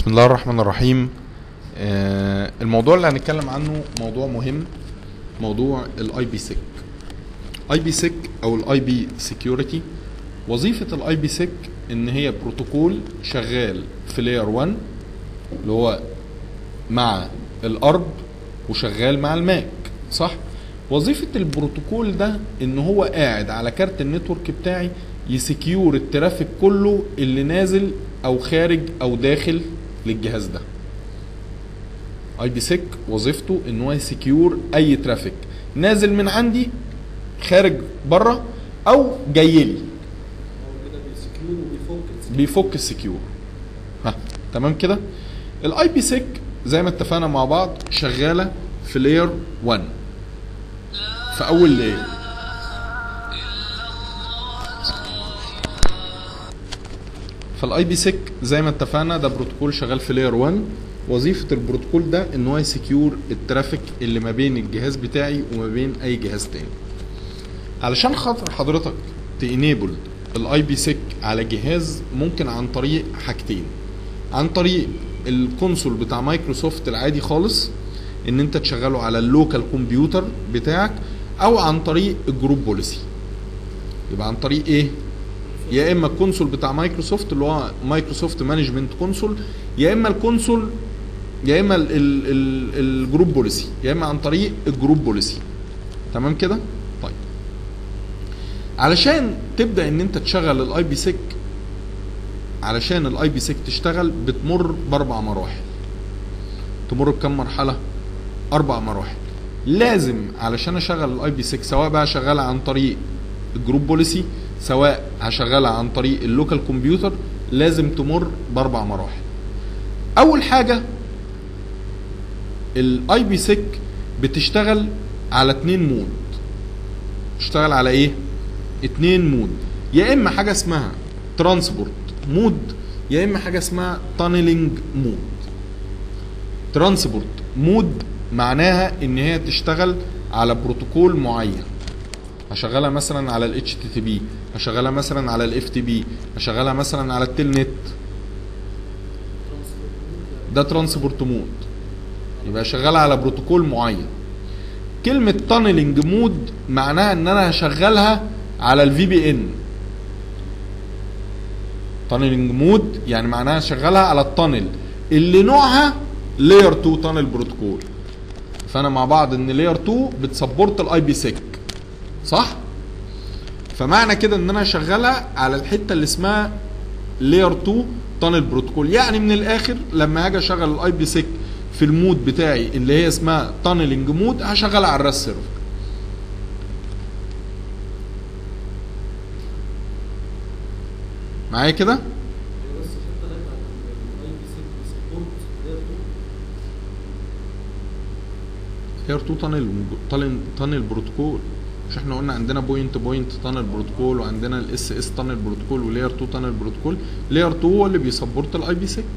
بسم الله الرحمن الرحيم آه، الموضوع اللي هنتكلم عنه موضوع مهم موضوع الاي بي سيك اي بي سيك او الاي بي سكيورتي وظيفه الاي بي سيك ان هي بروتوكول شغال في لاير 1 اللي هو مع الارب وشغال مع الماك صح وظيفه البروتوكول ده ان هو قاعد على كارت النتورك بتاعي يسكيور الترافيك كله اللي نازل او خارج او داخل للجهاز ده اي بي سيك وظيفته ان هو يسكيور اي ترافيك نازل من عندي خارج بره او جاي لي هو كده بيسكيور وبيفك السكيور. بيفك السكيور ها تمام كده الاي بي سيك زي ما اتفقنا مع بعض شغاله في لاير 1 في اول لاير فالاي بي سيك زي ما اتفقنا ده بروتوكول شغال في لاير 1 وظيفه البروتوكول ده ان هو يسكيور الترافيك اللي ما بين الجهاز بتاعي وما بين اي جهاز تاني علشان خاطر حضرتك تانيبل الاي بي سيك على جهاز ممكن عن طريق حاجتين عن طريق الكونسول بتاع مايكروسوفت العادي خالص ان انت تشغله على اللوكال كمبيوتر بتاعك او عن طريق الجروب بوليسي يبقى عن طريق ايه يا اما الكونسول بتاع مايكروسوفت اللي هو مايكروسوفت مانجمنت كونسول يا اما الكونسول يا اما ال ال ال الجروب بوليسي يا اما عن طريق الجروب بوليسي تمام كده طيب علشان تبدا ان انت تشغل الاي بي سيك علشان الاي بي سيك تشتغل بتمر باربع مراحل تمر بكم مرحله اربع مراحل لازم علشان اشغل الاي بي سيك سواء بقى شغالها عن طريق الجروب بوليسي سواء هشغلها عن طريق اللوكال كمبيوتر لازم تمر باربع مراحل اول حاجه الاي بي سيك بتشتغل على اتنين مود تشتغل على ايه اتنين مود يا اما حاجه اسمها ترانسبورت مود يا اما حاجه اسمها تانلينج مود ترانسبورت مود معناها ان هي تشتغل على بروتوكول معين هشغلها مثلا على الاتش تي تي بي هشغلها مثلا على الاف تي بي هشغلها مثلا على التيل نت ده ترانسبورت مود يبقى شغال على بروتوكول معين كلمة تانلينج مود معناها ان انا هشغلها على الفي بي ان تانلينج مود يعني معناها شغالها على التانل اللي نوعها لاير 2 تانل بروتوكول فانا مع بعض ان لاير 2 بتسبورت الاي بي سيك صح فمعنى كده ان انا شغالها على الحته اللي اسمها لاير 2 تانل بروتوكول يعني من الاخر لما هاجي اشغل الاي بي سيك في المود بتاعي اللي هي اسمها تانلينج مود هشغلها على الراس سيرفر معايا كده هي بس الحته اللي بتاعت الاي بي سيك بيسبورت لاير 2 لاير 2 تانل تانل تانل بروتوكول مش احنا قلنا عندنا بوينت بوينت تانل بروتوكول وعندنا الاس اس تانل بروتوكول ولاير 2 تانل بروتوكول لاير 2 هو اللي بيسبورت الاي بي سيك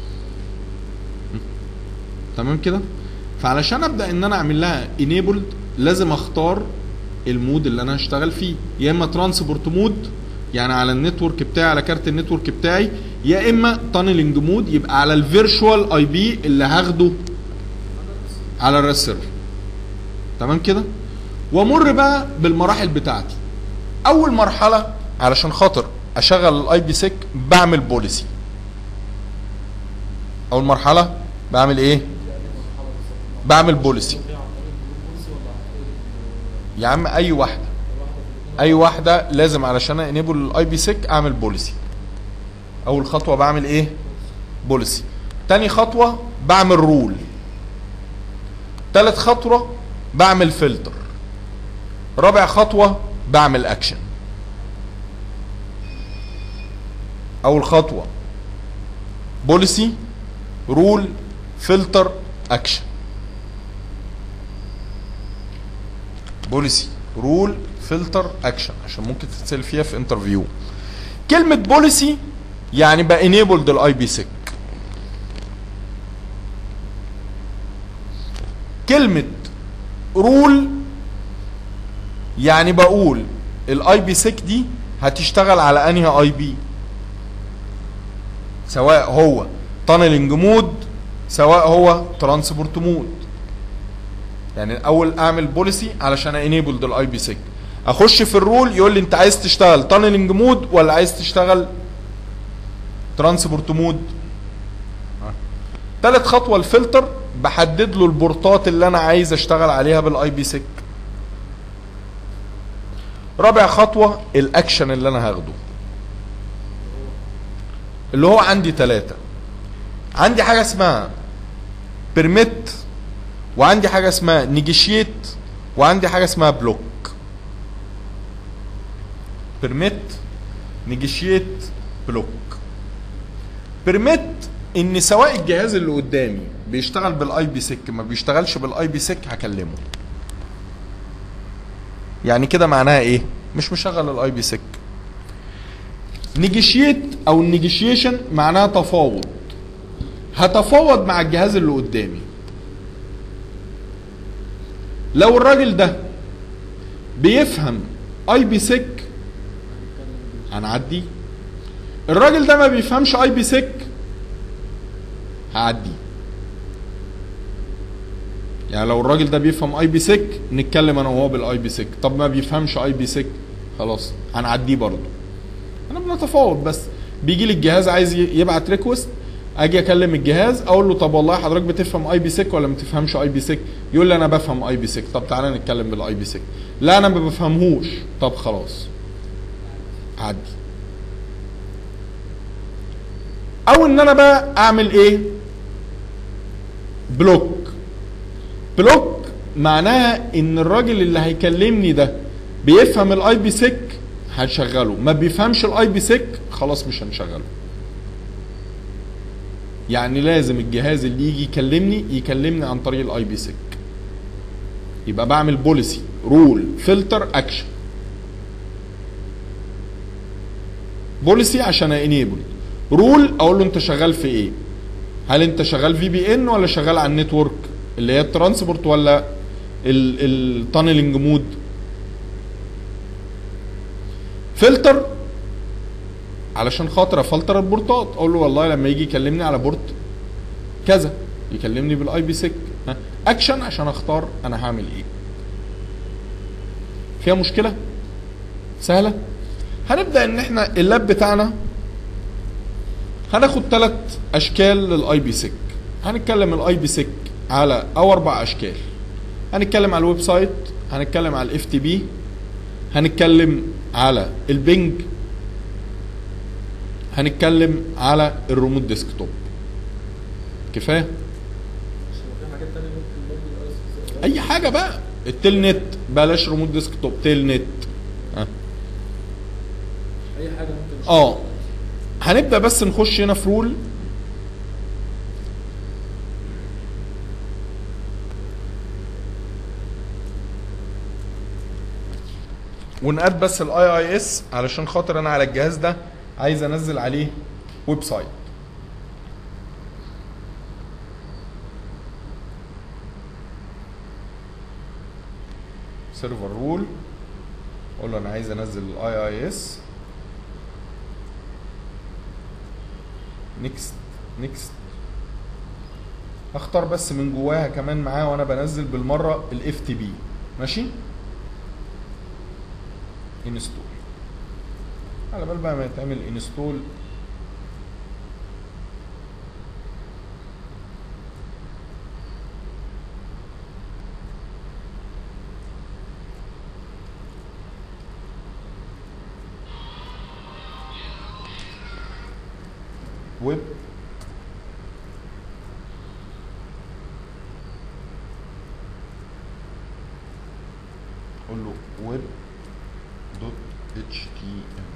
تمام كده فعلشان ابدا ان انا اعمل لها انيبلد لازم اختار المود اللي انا هشتغل فيه يا اما ترانسبورت مود يعني على النتورك بتاعي على كارت النتورك بتاعي يا اما تانلينج مود يبقى على الفيرشوال اي بي اللي هاخده على الراس سيرفر تمام كده وامر بقى بالمراحل بتاعتي اول مرحله علشان خاطر اشغل الاي بي سيك بعمل بوليسي اول مرحله بعمل ايه بعمل بوليسي يا عم اي واحده اي واحده لازم علشان انيبل الاي بي سيك اعمل بوليسي اول خطوه بعمل ايه بوليسي تاني خطوه بعمل رول تالت خطوه بعمل فلتر رابع خطوه بعمل اكشن اول خطوه بوليسي رول فلتر اكشن بوليسي رول فلتر اكشن عشان ممكن تتسال فيها في انترفيو كلمه بوليسي يعني بانيبلد الاي بي سيك كلمه رول يعني بقول الاي بي سيك دي هتشتغل على انهي اي بي سواء هو تانلنج مود سواء هو ترانسبورت مود يعني الاول اعمل بوليسي علشان انيبل الاي بي سيك اخش في الرول يقول لي انت عايز تشتغل تانلنج مود ولا عايز تشتغل ترانسبورت مود تالت خطوه الفلتر بحدد له البورتات اللي انا عايز اشتغل عليها بالاي بي سيك رابع خطوه الاكشن اللي انا هاخده اللي هو عندي ثلاثة عندي حاجة اسمها بيرميت وعندي حاجة اسمها نيجيشيت وعندي حاجة اسمها بلوك بيرميت نيجيشيت بلوك بيرميت ان سواء الجهاز اللي قدامي بيشتغل بالاي بي سيك ما بيشتغلش بالاي بي سيك هكلمه يعني كده معناها ايه مش مشغل الاي بي سيك نيجيشيت او النيجيشيشن معناها تفاوض هتفاوض مع الجهاز اللي قدامي لو الراجل ده بيفهم اي بي سيك هنعدي الراجل ده ما بيفهمش اي بي سيك هعدي يعني لو الراجل ده بيفهم اي بي سيك نتكلم انا وهو بالاي بي سيك طب ما بيفهمش اي بي سيك خلاص هنعديه برضه انا بنتفاوض بس بيجي لي الجهاز عايز ي- يبعت ريكوست اجي اكلم الجهاز اقول له طب والله حضرتك بتفهم اي بي سيك ولا ما بتفهمش اي بي سيك يقول لي انا بفهم اي بي سيك طب تعالى نتكلم بالاي بي سيك لا انا ما بفهمهوش طب خلاص عدي او ان انا بقى اعمل ايه بلوك بلوك معناها ان الراجل اللي هيكلمني ده بيفهم الاي بي سيك هنشغله ما بيفهمش الاي بي سيك خلاص مش هنشغله يعني لازم الجهاز اللي يجي يكلمني يكلمني عن طريق الاي بي سيك يبقى بعمل بوليسي رول فلتر اكشن بوليسي عشان انيبل رول اقول له انت شغال في ايه هل انت شغال في بي ان ولا شغال على النتورك اللي هي الترانسبورت ولا التانلنج مود فلتر علشان خاطر افلتر البورتات اقول له والله لما يجي يكلمني على بورت كذا يكلمني بالاي بي سيك اكشن عشان اختار انا هعمل ايه فيها مشكله سهله هنبدا ان احنا اللاب بتاعنا هناخد ثلاث اشكال للاي بي سيك هنتكلم الاي بي سيك على او اربع اشكال هنتكلم على الويب سايت هنتكلم على الاف تي بي هنتكلم على البنج هنتكلم على الريموت ديسكتوب كفايه عشان في حاجات تانية ممكن برضه الاي اي حاجه بقى التيل نت بلاش ريموت ديسكتوب تيل نت ها. اي حاجه ممكن اه هنبدا بس نخش هنا في رول ونقاد بس الاي اي اس علشان خاطر انا على الجهاز ده عايز انزل عليه ويب سايت سيرفر رول اقول له انا عايز انزل الاي اي اس نيكست نيكست اختار بس من جواها كمان معاه وانا بنزل بالمره الاف تي بي ماشي انستول على بال بقى ما يتعمل انستول ويب قول له ويب دوت اتش تي ام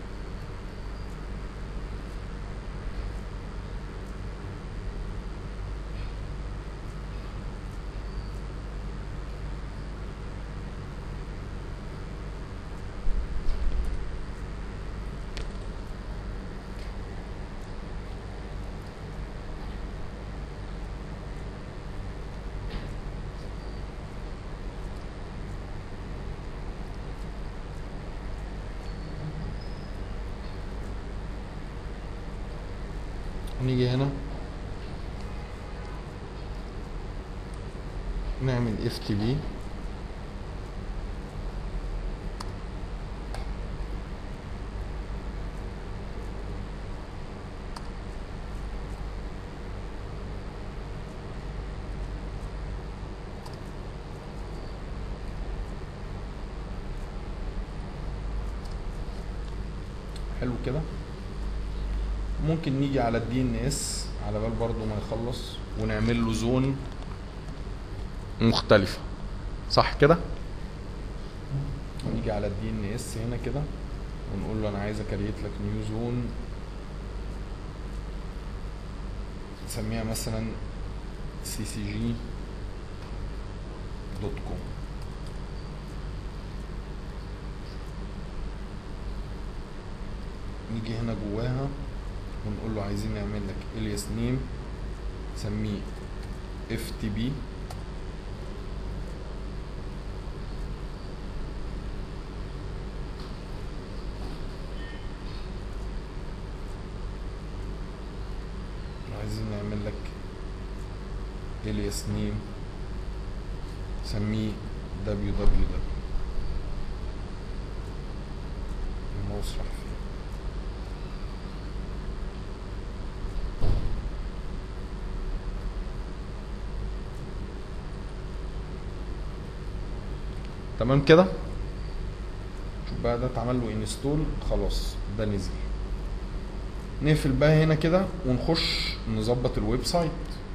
نيجي هنا نعمل اف تي بي حلو كده ممكن نيجي على الدي ان اس على بال برضو ما يخلص ونعمل له زون مختلفة صح كده نيجي على الدي ان اس هنا كده ونقول له انا عايز اكريت لك نيو زون نسميها مثلا سي سي جي دوت كوم نيجي هنا جواها ونقول له عايزين نعمل لك الياس نيم سميه اف تي بي عايزين نعمل لك الياس نيم سميه دبليو دبليو دبليو الماوس راح فين تمام كده شوف بقى ده اتعمل له انستول خلاص ده نزل نقفل بقى هنا كده ونخش نظبط الويب سايت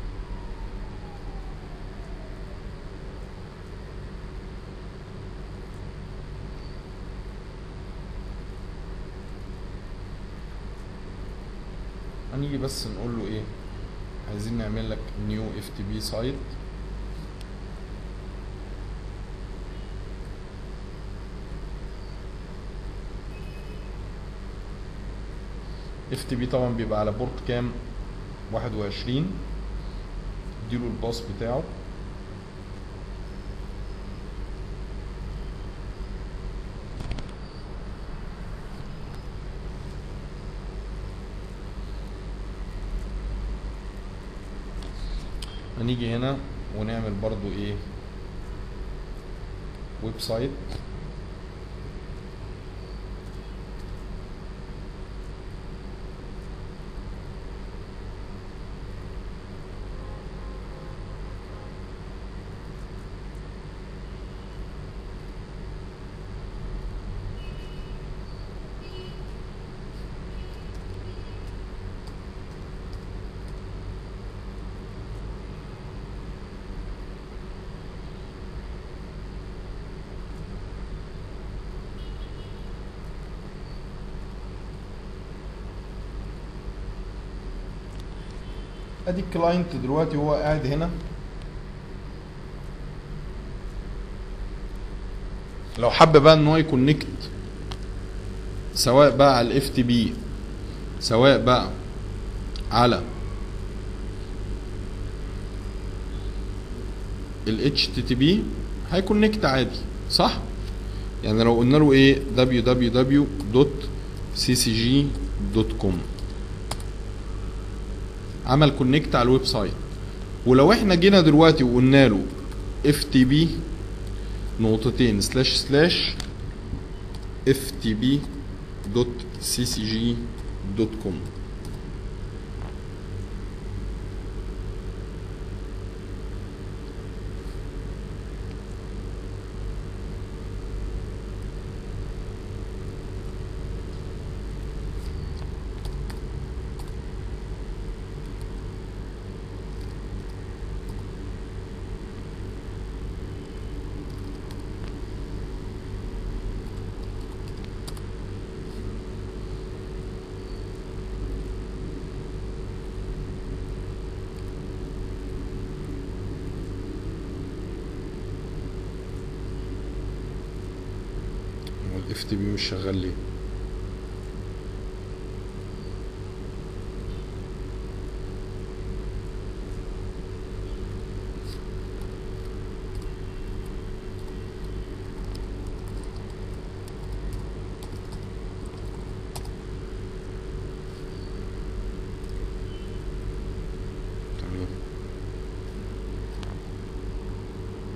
هنيجي بس نقول له ايه عايزين نعمل لك نيو اف تي بي سايت اف تي بي طبعا بيبقى على بورت كام 21 اديله الباص بتاعه هنيجي هنا ونعمل برضو ايه ويب سايت ادي الكلاينت دلوقتي هو قاعد هنا لو حب بقى ان هو يكونكت سواء بقى على الاف تي بي سواء بقى على ال HTTP هيكونكت عادي صح؟ يعني لو قلنا له ايه www.ccg.com عمل كونكت على الويب سايت ولو احنا جينا دلوقتي وقلنا له ftp نقطتين سلاش سلاش ftp دوت ccg دوت كوم هو الاف تي بي مش شغال ليه تمام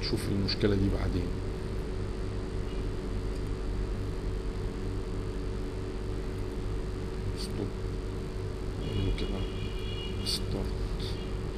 نشوف المشكله دي بعدين ستوب نقول له كده ستارت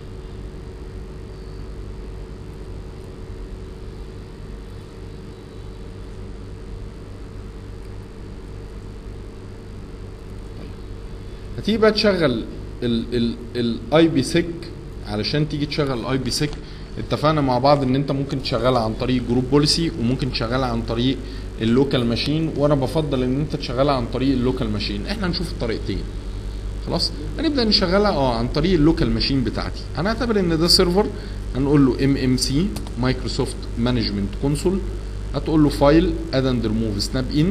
هتيجي بقى تشغل الاي بي سيك علشان تيجي تشغل الاي بي سيك اتفقنا مع بعض ان انت ممكن تشغلها عن طريق جروب بوليسي وممكن تشغلها عن طريق اللوكال ماشين وانا بفضل ان انت تشغلها عن طريق اللوكال ماشين احنا هنشوف الطريقتين خلاص هنبدا نشغلها اه عن طريق اللوكال ماشين بتاعتي هنعتبر ان ده سيرفر هنقول له ام ام سي مايكروسوفت مانجمنت كونسول هتقول له فايل اد اند ريموف سناب ان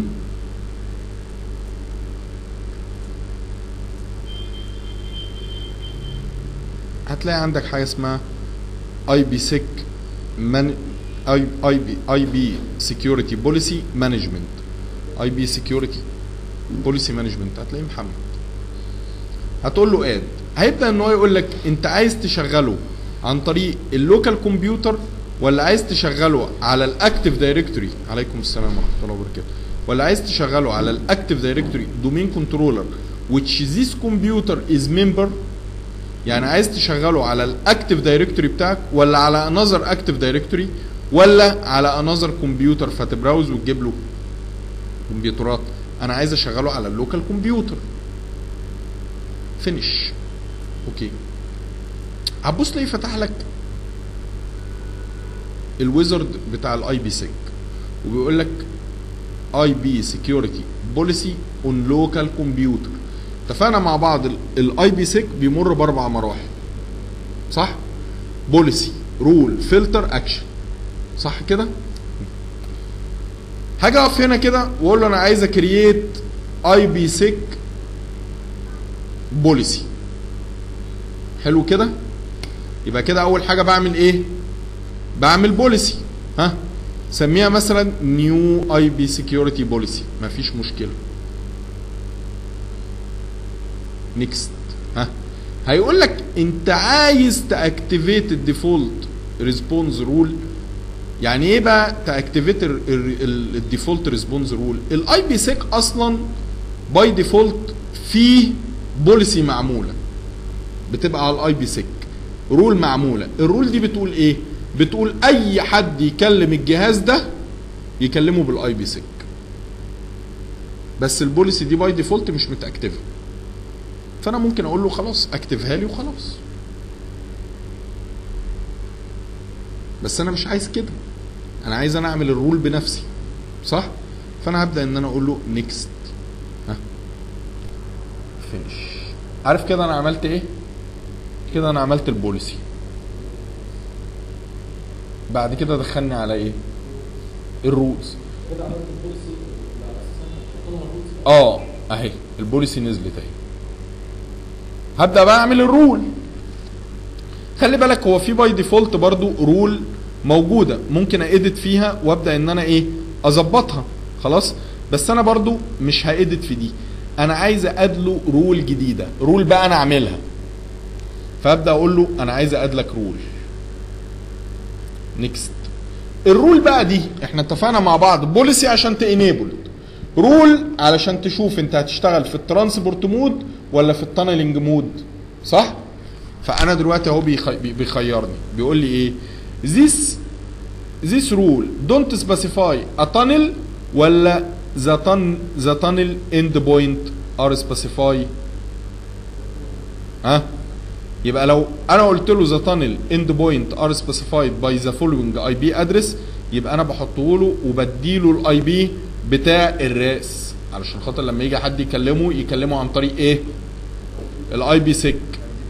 هتلاقي عندك حاجه اسمها اي بي سيك من اي اي بي اي بي سكيورتي بوليسي مانجمنت اي بي سكيورتي بوليسي مانجمنت هتلاقيه محمد هتقول له اد هيبدا ان هو يقول لك انت عايز تشغله عن طريق اللوكال كمبيوتر ولا عايز تشغله على الاكتيف دايركتوري عليكم السلام ورحمه الله وبركاته ولا عايز تشغله على الاكتيف دايركتوري دومين كنترولر which this computer is member يعني عايز تشغله على الاكتيف دايركتوري بتاعك ولا على انذر اكتيف دايركتوري ولا على انذر كمبيوتر فتبراوز وتجيب له كمبيوترات انا عايز اشغله على اللوكال كمبيوتر فينش اوكي هتبص تلاقيه فتح لك الويزرد بتاع الاي بي سيك وبيقول لك اي بي سكيورتي بوليسي اون لوكال كمبيوتر اتفقنا مع بعض الاي بي سيك بيمر باربع مراحل صح بوليسي رول فلتر اكشن صح كده هاجي اقف هنا كده واقول له انا عايز اكرييت اي بي سيك بوليسي حلو كده يبقى كده اول حاجه بعمل ايه بعمل بوليسي ها سميها مثلا نيو اي بي سكيورتي بوليسي مفيش مشكله نيكست ها هيقول لك انت عايز تاكتيفيت الديفولت ريسبونس رول يعني ايه بقى تاكتيفيت الديفولت ريسبونس رول الاي بي سيك اصلا باي ديفولت فيه بوليسي معموله بتبقى على الاي بي سيك رول معموله الرول دي بتقول ايه بتقول اي حد يكلم الجهاز ده يكلمه بالاي بي سيك بس البوليسي دي باي ديفولت مش متاكتفه فانا ممكن اقول له خلاص اكتفها لي وخلاص بس انا مش عايز كده انا عايز انا اعمل الرول بنفسي صح فانا هبدا ان انا اقول له نيكست ها فينش عارف كده انا عملت ايه كده انا عملت البوليسي بعد كده دخلني على ايه الرولز كده عملت البوليسي اللي على اساسها هتحط لها رولز اه اهي البوليسي نزلت اهي هبدا بقى اعمل الرول خلي بالك هو في باي ديفولت برضو رول موجوده ممكن ايديت فيها وابدا ان انا ايه اظبطها خلاص بس انا برضو مش هايديت في دي انا عايز ادله رول جديده رول بقى انا اعملها فابدا اقول له انا عايز ادلك رول نيكست الرول بقى دي احنا اتفقنا مع بعض بوليسي عشان تانيبل رول علشان تشوف انت هتشتغل في الترانسبورت مود ولا في التانلنج مود صح فانا دلوقتي اهو بيخي... بيخيرني بيقول لي ايه this this rule don't specify a tunnel ولا the, tun... the tunnel end point are specify ها يبقى لو انا قلت له the tunnel end point are specified by the following IP address يبقى انا بحطه له وبديله الاي بي بتاع الراس علشان خاطر لما يجي حد يكلمه يكلمه عن طريق ايه الاي بي سيك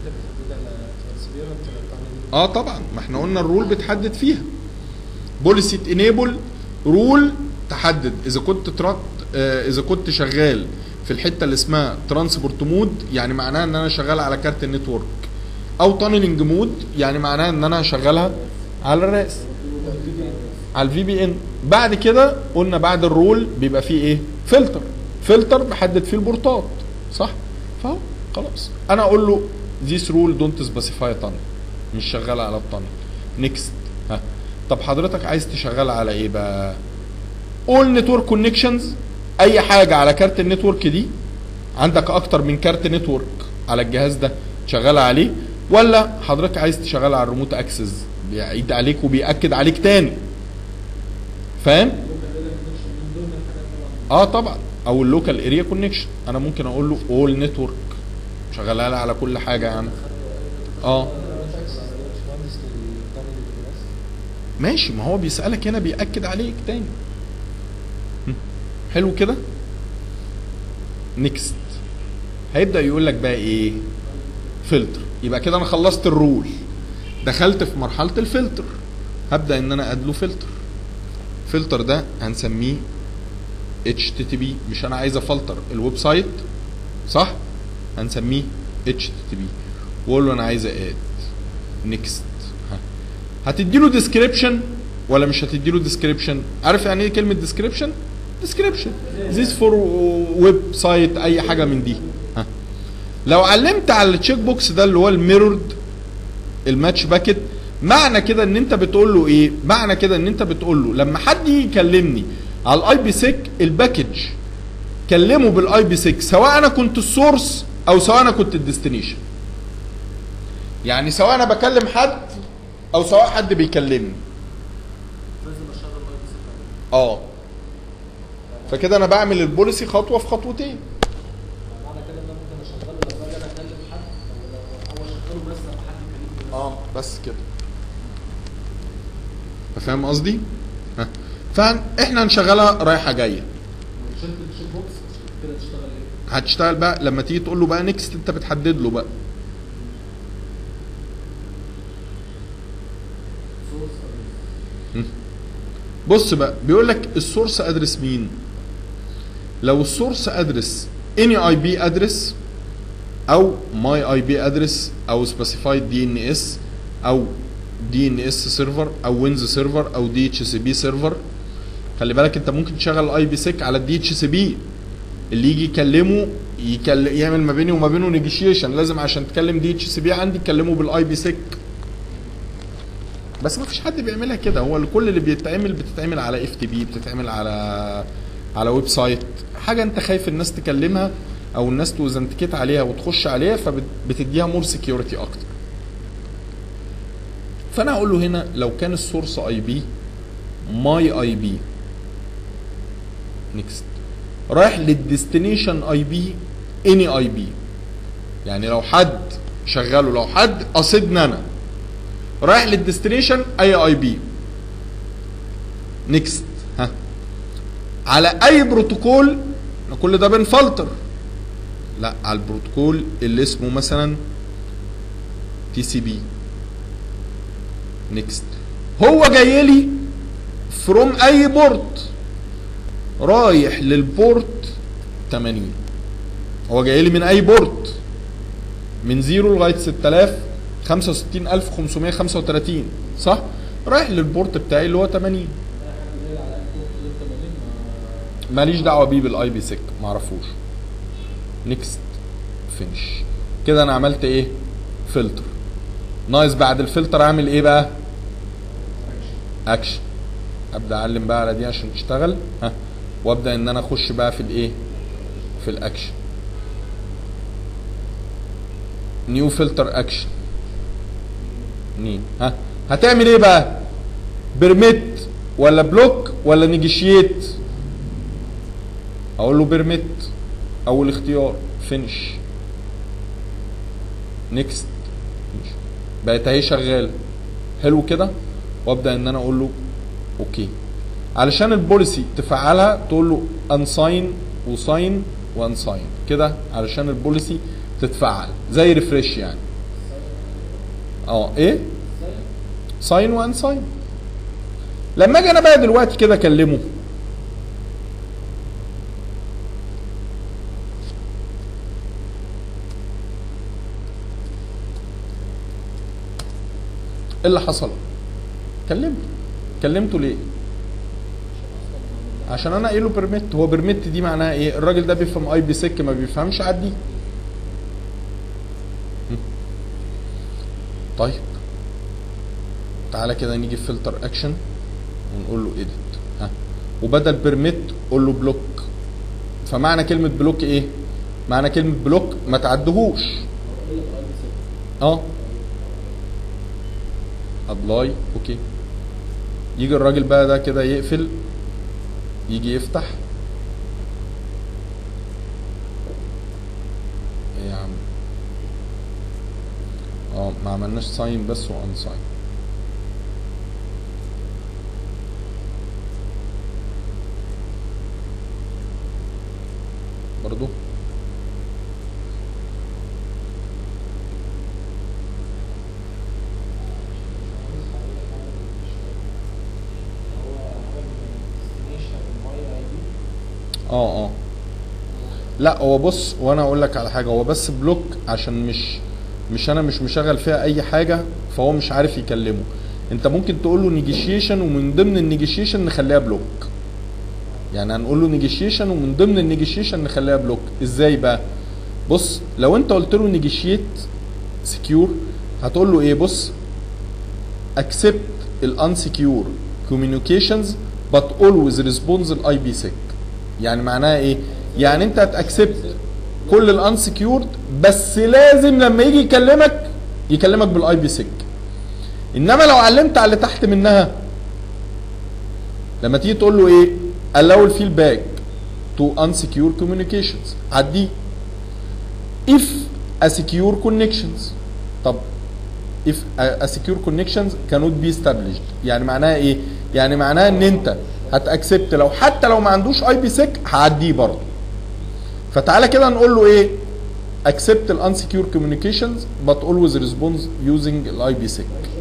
اه طبعا ما احنا قلنا الرول بتحدد فيها بوليسي انيبل رول تحدد اذا كنت ترات آه اذا كنت شغال في الحته اللي اسمها ترانسبورت مود يعني معناها ان انا شغال على كارت النتورك او تانلنج مود يعني معناها ان انا هشغلها على الراس على الفي بي ان بعد كده قلنا بعد الرول بيبقى فيه ايه فلتر فلتر بحدد فيه البورتات صح فهو خلاص انا اقول له this rule don't specify tunnel مش شغال على التانل نيكست ها طب حضرتك عايز تشغل على ايه بقى اول نتورك كونكشنز اي حاجه على كارت النتورك دي عندك اكتر من كارت نتورك على الجهاز ده تشغلها عليه ولا حضرتك عايز تشغلها على الريموت اكسس بيعيد عليك وبيأكد عليك تاني فاهم اه طبعا او اللوكال اريا كونكشن انا ممكن اقول له اول نتورك شغلها لي على كل حاجه يا عم اه ماشي ما هو بيسألك هنا بيأكد عليك تاني م. حلو كده نيكست هيبدأ يقول لك بقى ايه فلتر يبقى كده انا خلصت الرول دخلت في مرحلة الفلتر هبدأ ان انا ادله فلتر فلتر ده هنسميه HTTP مش انا عايز افلتر الويب سايت صح هنسميه HTTP واقول له انا عايز اد نيكست هتديله ديسكريبشن ولا مش هتديله ديسكريبشن عارف يعني ايه كلمه ديسكريبشن ديسكريبشن ذيس فور ويب سايت اي حاجه من دي ها لو علمت على التشيك بوكس ده اللي هو الميرورد الماتش باكيت معنى كده ان انت بتقول له ايه معنى كده ان انت بتقول له لما حد يجي يكلمني على الاي بي سيك الباكج كلمه بالاي بي سيك سواء انا كنت السورس او سواء انا كنت الديستنيشن يعني سواء انا بكلم حد او سواء حد بيكلمني لازم اشغل الاي بي سي اه فكده انا بعمل البوليسي خطوه في خطوتين معنى كده ان انا ممكن اشغله لما اجي انا اكلم حد او او اشغله بس لما حد يكلمني بس. اه بس كده فاهم قصدي ها فاحنا هنشغلها رايحه جايه لو شلت الشيك بوكس كده تشتغل ايه؟ هتشتغل بقى لما تيجي تقول له بقى نيكست انت بتحدد له بقى سورس بص بقى بيقول لك السورس ادرس مين لو السورس ادرس اني اي بي ادرس او ماي اي بي ادرس او سبيسيفايد دي ان اس او دي ان اس سيرفر او وينز سيرفر او دي اتش سي بي سيرفر خلي بالك انت ممكن تشغل الاي بي سيك على الدي اتش سي بي اللي يجي يكلمه يكل... يعمل ما بيني وما بينه نيجوشيشن لازم عشان تكلم دي اتش سي بي عندي تكلمه بالاي بي سيك بس ما فيش حد بيعملها كده هو كل اللي بيتعمل بتتعمل على اف تي بي بتتعمل على على ويب سايت حاجه انت خايف الناس تكلمها او الناس توزنتكيت عليها وتخش عليها فبتديها مور سكيورتي اكتر فانا هقول له هنا لو كان السورس اي بي ماي اي بي نيكست رايح للديستنيشن اي بي اني اي بي يعني لو حد شغاله لو حد قصدني انا رايح للديستنيشن اي اي بي نيكست ها على اي بروتوكول كل ده بنفلتر لا على البروتوكول اللي اسمه مثلا تي سي بي نيكست هو جاي لي فروم اي بورت رايح للبورت 80 هو جاي لي من اي بورت من زيرو لغايه 6000 65535 صح رايح للبورت بتاعي اللي هو 80 ماليش دعوه بيه بالاي بي سيك معرفوش نيكست فينش كده انا عملت ايه فلتر ناقص بعد الفلتر اعمل ايه بقى اكشن ابدا اعلم بقى على دي عشان تشتغل ها وابدا ان انا اخش بقى في الايه في الاكشن نيو فلتر اكشن نين ها هتعمل ايه بقى بيرميت ولا بلوك ولا نيجيشيت اقول له بيرميت اول اختيار فينش نيكست بقت اهي شغاله حلو كده وابدا ان انا اقول له اوكي علشان البوليسي تفعلها تقول له انساين وساين وانساين كده علشان البوليسي تتفعل زي ريفريش يعني اه ايه ساين وان ساين لما اجي انا بقى دلوقتي كده اكلمه ايه اللي حصل كلمته كلمته ليه عشان انا قايل له بيرميت هو بيرميت دي معناها ايه الراجل ده بيفهم اي بي سك ما بيفهمش عدي طيب تعالى كده نيجي في فلتر اكشن ونقول له اديت ها وبدل بيرميت قول له بلوك فمعنى كلمه بلوك ايه معنى كلمه بلوك ما تعدهوش اه ابلاي اوكي يجي الراجل بقى ده كده يقفل يجي يفتح ايه يا عم اه ما عملناش ساين بس وان ساين برضو اه اه لا هو بص وانا اقول لك على حاجه هو بس بلوك عشان مش مش انا مش مشغل فيها اي حاجه فهو مش عارف يكلمه انت ممكن تقول له نيجيشيشن ومن ضمن النيجيشيشن نخليها بلوك يعني هنقول له نيجيشيشن ومن ضمن النيجيشيشن نخليها بلوك ازاي بقى بص لو انت قلت له نيجيشيت سكيور هتقول له ايه بص accept ال unsecure communications but always responds ال IPsec يعني معناها ايه يعني انت هتاكسبت كل الانسكيورد بس لازم لما يجي يكلمك يكلمك بالاي بي سيك انما لو علمت على اللي تحت منها لما تيجي تقول له ايه allow الفيدباك to unsecure communications عديه if a secure connections طب if a, a secure connections cannot be established يعني معناها ايه يعني معناها ان انت هتاكسبت لو حتى لو ما عندوش اي بي سيك هعديه برضه فتعالى كده نقول له ايه accept ال unsecure communications but always responds using ال IPsec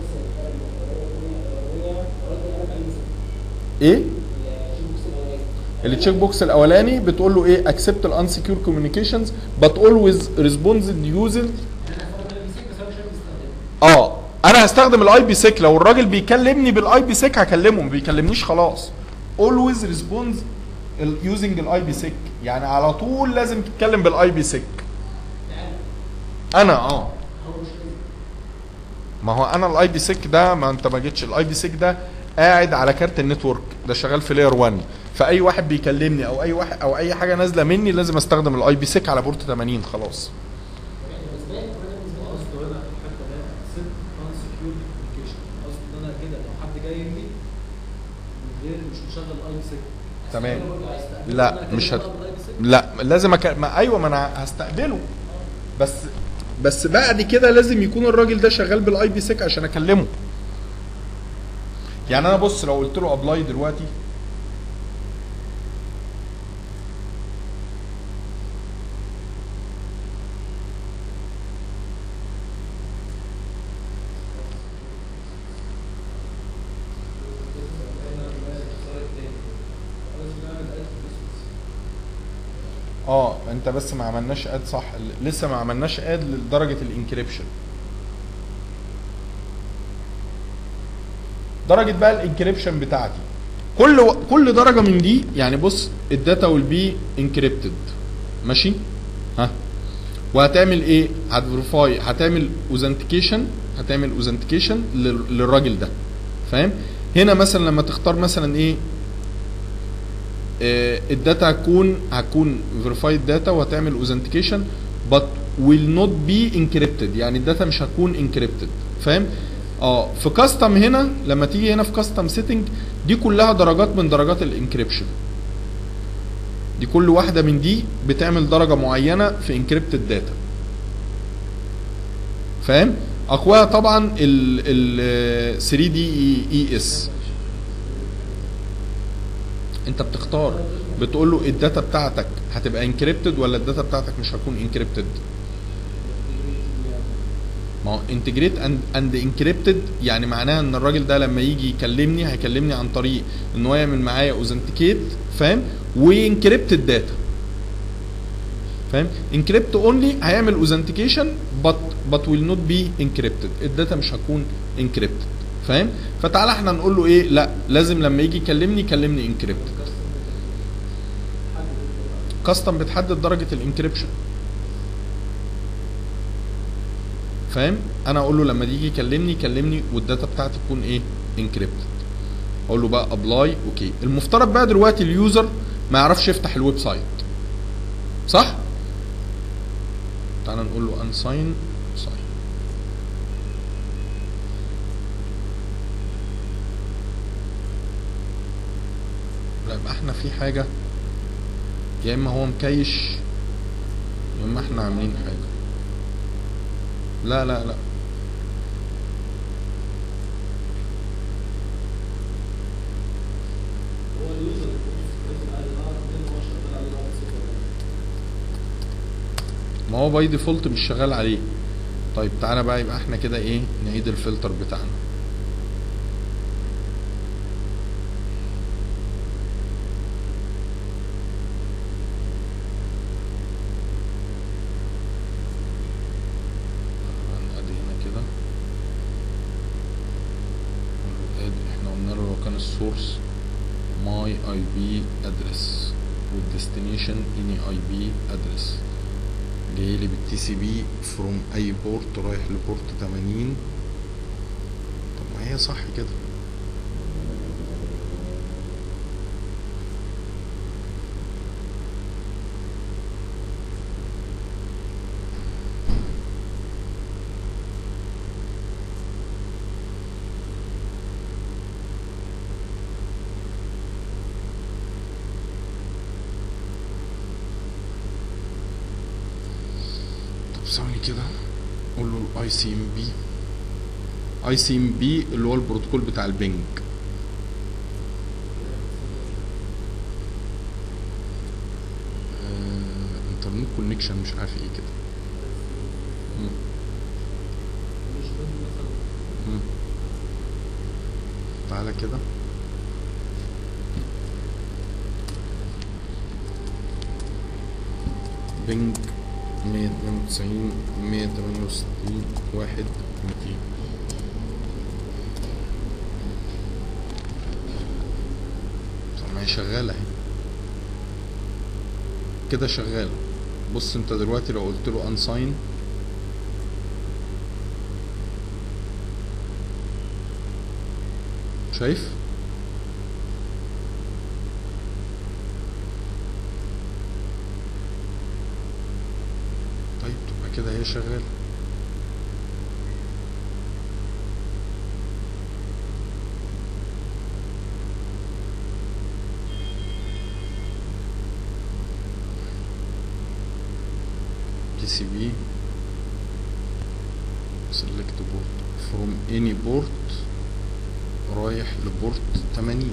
ايه التشيك بوكس الاولاني بتقول له ايه accept ال unsecure communications but always responds using اه انا هستخدم الاي بي سيك لو الراجل بيكلمني بالاي بي سيك هكلمه ما بيكلمنيش خلاص always responds using الاي بي سيك يعني على طول لازم تتكلم بالاي بي سيك انا اه ما هو انا الاي بي سيك ده ما انت ما جيتش الاي بي سيك ده قاعد على كارت النتورك ده شغال في لاير 1 فاي واحد بيكلمني او اي واحد او اي حاجه نازله مني لازم استخدم الاي بي سيك على بورت 80 خلاص قصده هنا الحته اللي هي سيت ان سكيور كوميونيكيشن قصده ان انا كده لو حد جاي لي من غير مش مشغل اي سيك تمام لا مش هت... لا لازم أك... ما ايوه ما انا هستقبله بس بس بعد كده لازم يكون الراجل ده شغال بالاي بي سيك عشان اكلمه يعني انا بص لو قلت له ابلاي دلوقتي اه انت بس ما عملناش اد صح لسه ما عملناش اد لدرجه الانكريبشن درجه بقى الانكريبشن بتاعتي كل و... كل درجه من دي يعني بص الداتا ويل بي انكريبتد ماشي ها وهتعمل ايه هتفيريفاي هتعمل اوزنتيكيشن هتعمل اوزنتيكيشن للراجل ده فاهم هنا مثلا لما تختار مثلا ايه آه، الداتا هتكون هتكون فيريفايد داتا وهتعمل اوزنتيكيشن but will not be encrypted يعني الداتا مش هتكون encrypted فاهم اه في كاستم هنا لما تيجي هنا في كاستم سيتنج دي كلها درجات من درجات الانكريبشن دي كل واحده من دي بتعمل درجه معينه في انكريبتد داتا فاهم اقواها طبعا ال ال 3 دي اي اس انت بتختار بتقول له الداتا بتاعتك هتبقى انكريبتد ولا الداتا بتاعتك مش هتكون انكريبتد ما هو انتجريت اند اند انكريبتد يعني معناها ان الراجل ده لما يجي يكلمني هيكلمني عن طريق ان هو يعمل معايا اوزنتيكيت فاهم وانكريبتد داتا فاهم انكريبت اونلي هيعمل اوزنتيكيشن بت بت ويل نوت بي انكريبتد الداتا مش هتكون انكريبتد فاهم فتعالى احنا نقول له ايه لا لازم لما يجي يكلمني يكلمني انكريبتد كاستم بتحدد درجه الانكريبشن فاهم انا اقول له لما يجي يكلمني كلمني والداتا بتاعتي تكون ايه انكريبتد اقول له بقى ابلاي اوكي المفترض بقى دلوقتي اليوزر ما يعرفش يفتح الويب سايت صح تعال نقول له انساين ساين لا يبقى احنا في حاجه يا اما هو مكيش يا اما احنا عاملين حاجه لا لا لا هو اليوزر يكون على الارض ده هو شغال على الارض ما هو باي ديفولت مش شغال عليه طيب تعالى بقى يبقى احنا كده ايه نعيد الفلتر بتاعنا هنقعد هنا كده نقول له add. احنا قلنا له لو كان السورس ماي اي بي ادرس والديستنيشن اني اي بي ادرس جاي لي بالتي سي بي فروم اي بورت رايح لبورت 80 طب ما هي صح كده طب ثواني كده قول له الاي سي ام بي اي سي ام بي اللي هو البروتوكول بتاع البنج آه، انترنت كونكشن مش عارف ايه كده مم. مش بنت مثلا مم. تعالى كده بنج 192 168 واحد 200 طب ما هي شغالة اهي كده شغالة بص انت دلوقتي لو قلت له unsign شايف طيب تبقى كده هي شغالة بي سي بي select port from any port رايح لبورت 80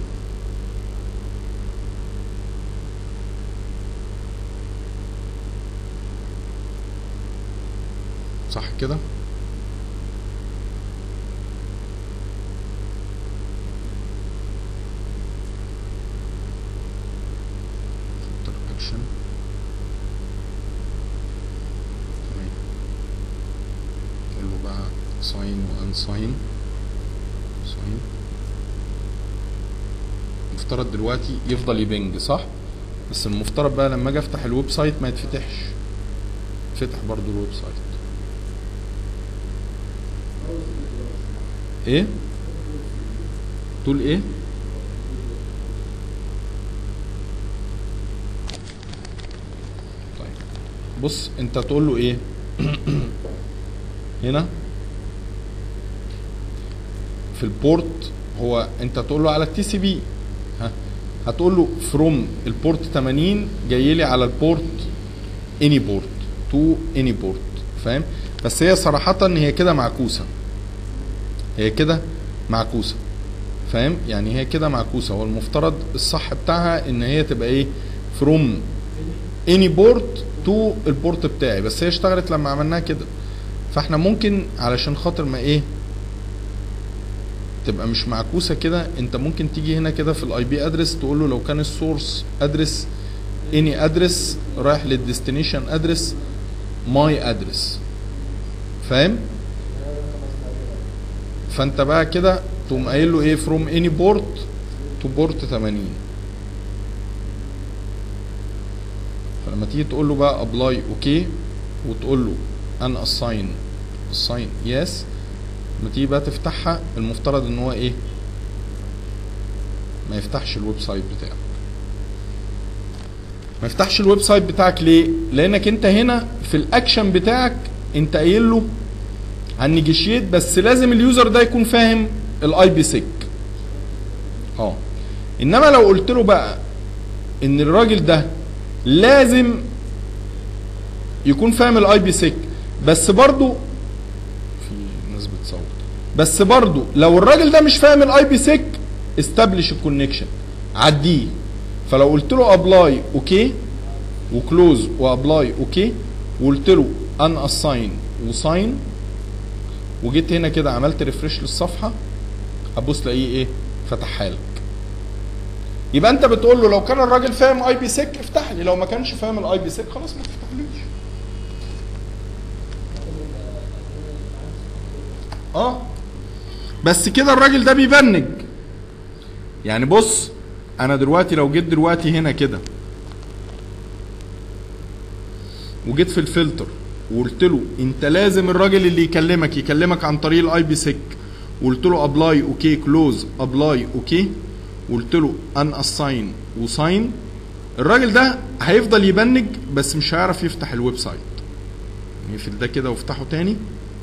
صح كده filter action تمام نقول له بقى sign و unsign sign المفترض دلوقتي يفضل يبنج صح بس المفترض بقى لما اجي افتح الويب سايت ما يتفتحش فتح برضو الويب سايت ايه تقول ايه طيب بص انت تقول له ايه هنا في البورت هو انت تقول له على التي سي بي ها هتقول له فروم البورت 80 جاي لي على البورت اني بورت تو اني بورت فاهم بس هي صراحة هي كده معكوسة هي كده معكوسة فاهم يعني هي كده معكوسة هو المفترض الصح بتاعها ان هي تبقى ايه فروم اني بورت تو البورت بتاعي بس هي اشتغلت لما عملناها كده فاحنا ممكن علشان خاطر ما ايه تبقى مش معكوسه كده انت ممكن تيجي هنا كده في الاي بي ادرس تقول له لو كان السورس ادرس اني ادرس رايح للديستنيشن ادرس ماي ادرس فاهم فانت بقى كده تقوم قايل له ايه فروم اني بورت تو بورت 80 فلما تيجي تقول له بقى ابلاي اوكي وتقول له ان اساين ساين يس لما تيجي بقى تفتحها المفترض ان هو ايه ما يفتحش الويب سايت بتاعك ما يفتحش الويب سايت بتاعك ليه لانك انت هنا في الاكشن بتاعك انت قايل له هنجيشيت بس لازم اليوزر ده يكون فاهم الاي بي سيك اه انما لو قلت له بقى ان الراجل ده لازم يكون فاهم الاي بي سيك بس برضو في ناس بتصوت بس برضو لو الراجل ده مش فاهم الاي بي سيك استبلش الكونكشن عديه فلو قلت له ابلاي اوكي وكلوز وابلاي اوكي وقلت له ان اساين وساين وجيت هنا كده عملت ريفرش للصفحه هتبص تلاقيه ايه فتحها لك يبقى انت بتقول له لو كان الراجل فاهم اي بي سيك افتح لي لو ما كانش فاهم الاي بي سيك خلاص ما تفتحليش اه بس كده الراجل ده بيبنج يعني بص انا دلوقتي لو جيت دلوقتي هنا كده وجيت في الفلتر وقلت له انت لازم الراجل اللي يكلمك يكلمك عن طريق الاي بي سيك وقلت له ابلاي اوكي كلوز ابلاي اوكي وقلت له ان اساين وساين الراجل ده هيفضل يبنج بس مش هيعرف يفتح الويب سايت نقفل ده كده وافتحه تاني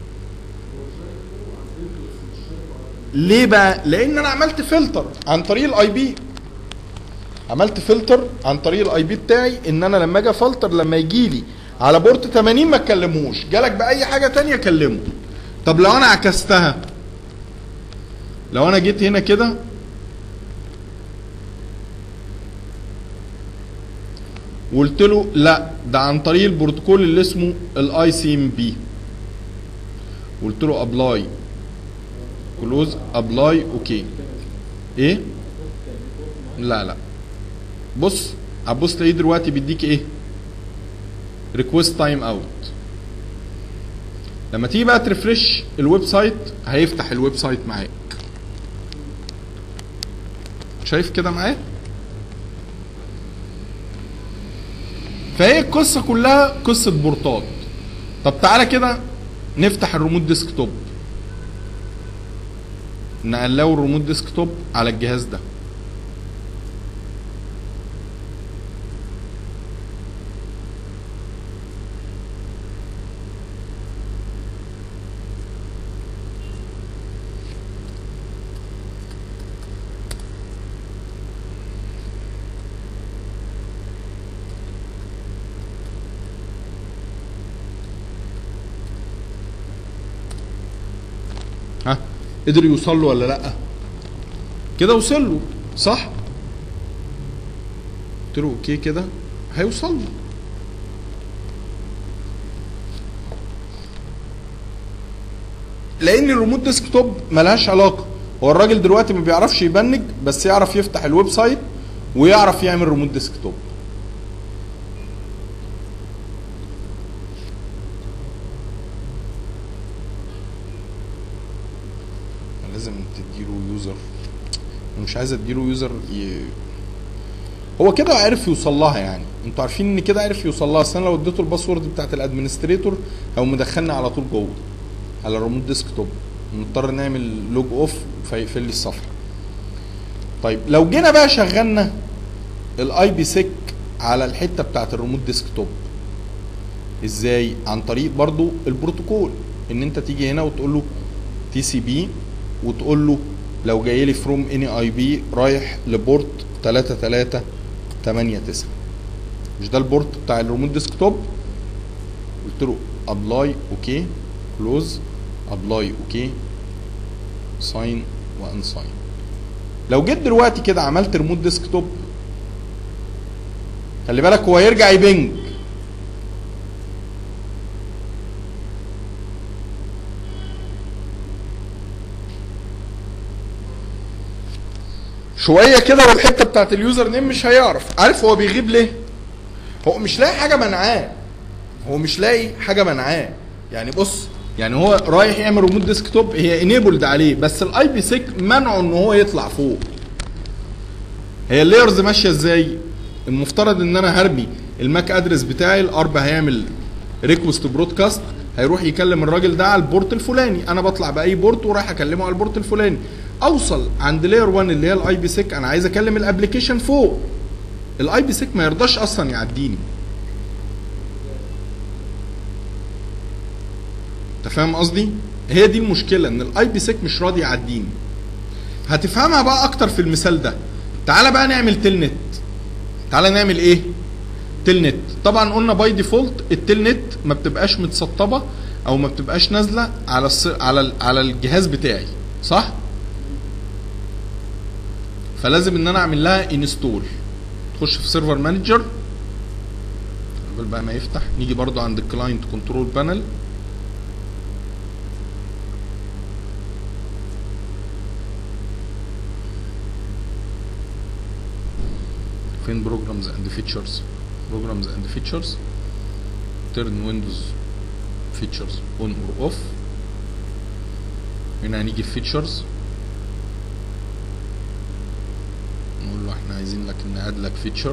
ليه بقى لان انا عملت فلتر عن طريق الاي بي عملت فلتر عن طريق الاي بي بتاعي ان انا لما اجي فلتر لما يجي لي على بورت 80 ما تكلموش جالك باي حاجه تانية كلمه طب لو انا عكستها لو انا جيت هنا كده وقلت له لا ده عن طريق البروتوكول اللي اسمه الاي سي ام بي قلت له ابلاي كلوز ابلاي اوكي ايه لا لا بص هتبص تلاقيه دلوقتي بيديك ايه ريكوست تايم اوت لما تيجي بقى ترفرش الويب سايت هيفتح الويب سايت معاك شايف كده معايا فهي القصه كلها قصه بورتات طب تعالى كده نفتح الريموت ديسكتوب نقلله الريموت ديسكتوب على الجهاز ده ها قدر يوصل له ولا لا كده وصل له صح قلت له اوكي كده هيوصل له لان الريموت ديسكتوب ملهاش علاقه هو الراجل دلوقتي ما بيعرفش يبنج بس يعرف يفتح الويب سايت ويعرف يعمل ريموت ديسكتوب لازم تديله يوزر أنا مش عايز اديله يوزر ي... هو كده عرف يوصل لها يعني انتوا عارفين ان كده عرف يوصل لها اصل انا لو اديته الباسورد بتاعت الادمنستريتور او مدخلني على طول جوه على الريموت ديسكتوب نضطر نعمل لوج اوف فيقفل لي الصفحه طيب لو جينا بقى شغلنا الاي بي سيك على الحته بتاعت الريموت ديسكتوب ازاي عن طريق برضو البروتوكول ان انت تيجي هنا وتقول له تي سي بي وتقول له لو جاي لي فروم اني اي بي رايح لبورت 3389 مش ده البورت بتاع الريموت ديسكتوب قلت له ابلاي اوكي كلوز ابلاي اوكي ساين وان ساين لو جيت دلوقتي كده عملت ريموت ديسكتوب خلي بالك هو يرجع يبنج شويه كده والحته بتاعت اليوزر نيم مش هيعرف عارف هو بيغيب ليه هو مش لاقي حاجه منعاه هو مش لاقي حاجه منعاه يعني بص يعني هو رايح يعمل ريموت ديسكتوب هي انيبلد عليه بس الاي بي سيك منعه ان هو يطلع فوق هي اللايرز ماشيه ازاي المفترض ان انا هرمي الماك ادرس بتاعي الارب هيعمل ريكوست برودكاست هيروح يكلم الراجل ده على البورت الفلاني انا بطلع باي بورت ورايح اكلمه على البورت الفلاني اوصل عند لاير 1 اللي هي الاي بي سيك انا عايز اكلم الابلكيشن فوق الاي بي سيك ما يرضاش اصلا يعديني انت فاهم قصدي هي دي المشكله ان الاي بي سيك مش راضي يعديني هتفهمها بقى اكتر في المثال ده تعالى بقى نعمل تيل نت تعالى نعمل ايه تيل نت طبعا قلنا باي ديفولت التيل نت ما بتبقاش متسطبه او ما بتبقاش نازله على الص... على ال... على الجهاز بتاعي صح فلازم ان انا اعمل لها انستول تخش في سيرفر مانجر قبل بقى ما يفتح نيجي برضو عند الكلاينت كنترول بانل فين بروجرامز اند فيتشرز بروجرامز اند فيتشرز تيرن ويندوز فيتشرز اون اور اوف هنا هنيجي في فيتشرز نقول له احنا عايزين لك ناد لك فيتشر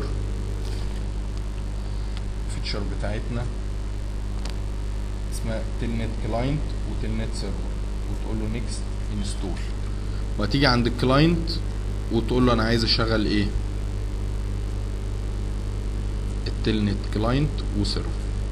الفيتشر بتاعتنا اسمها تلنت كلاينت وتلنت سيرفر وتقول له نيكست انستول وهتيجي عند الكلاينت وتقول له انا عايز اشغل ايه التلنت كلاينت وسيرفر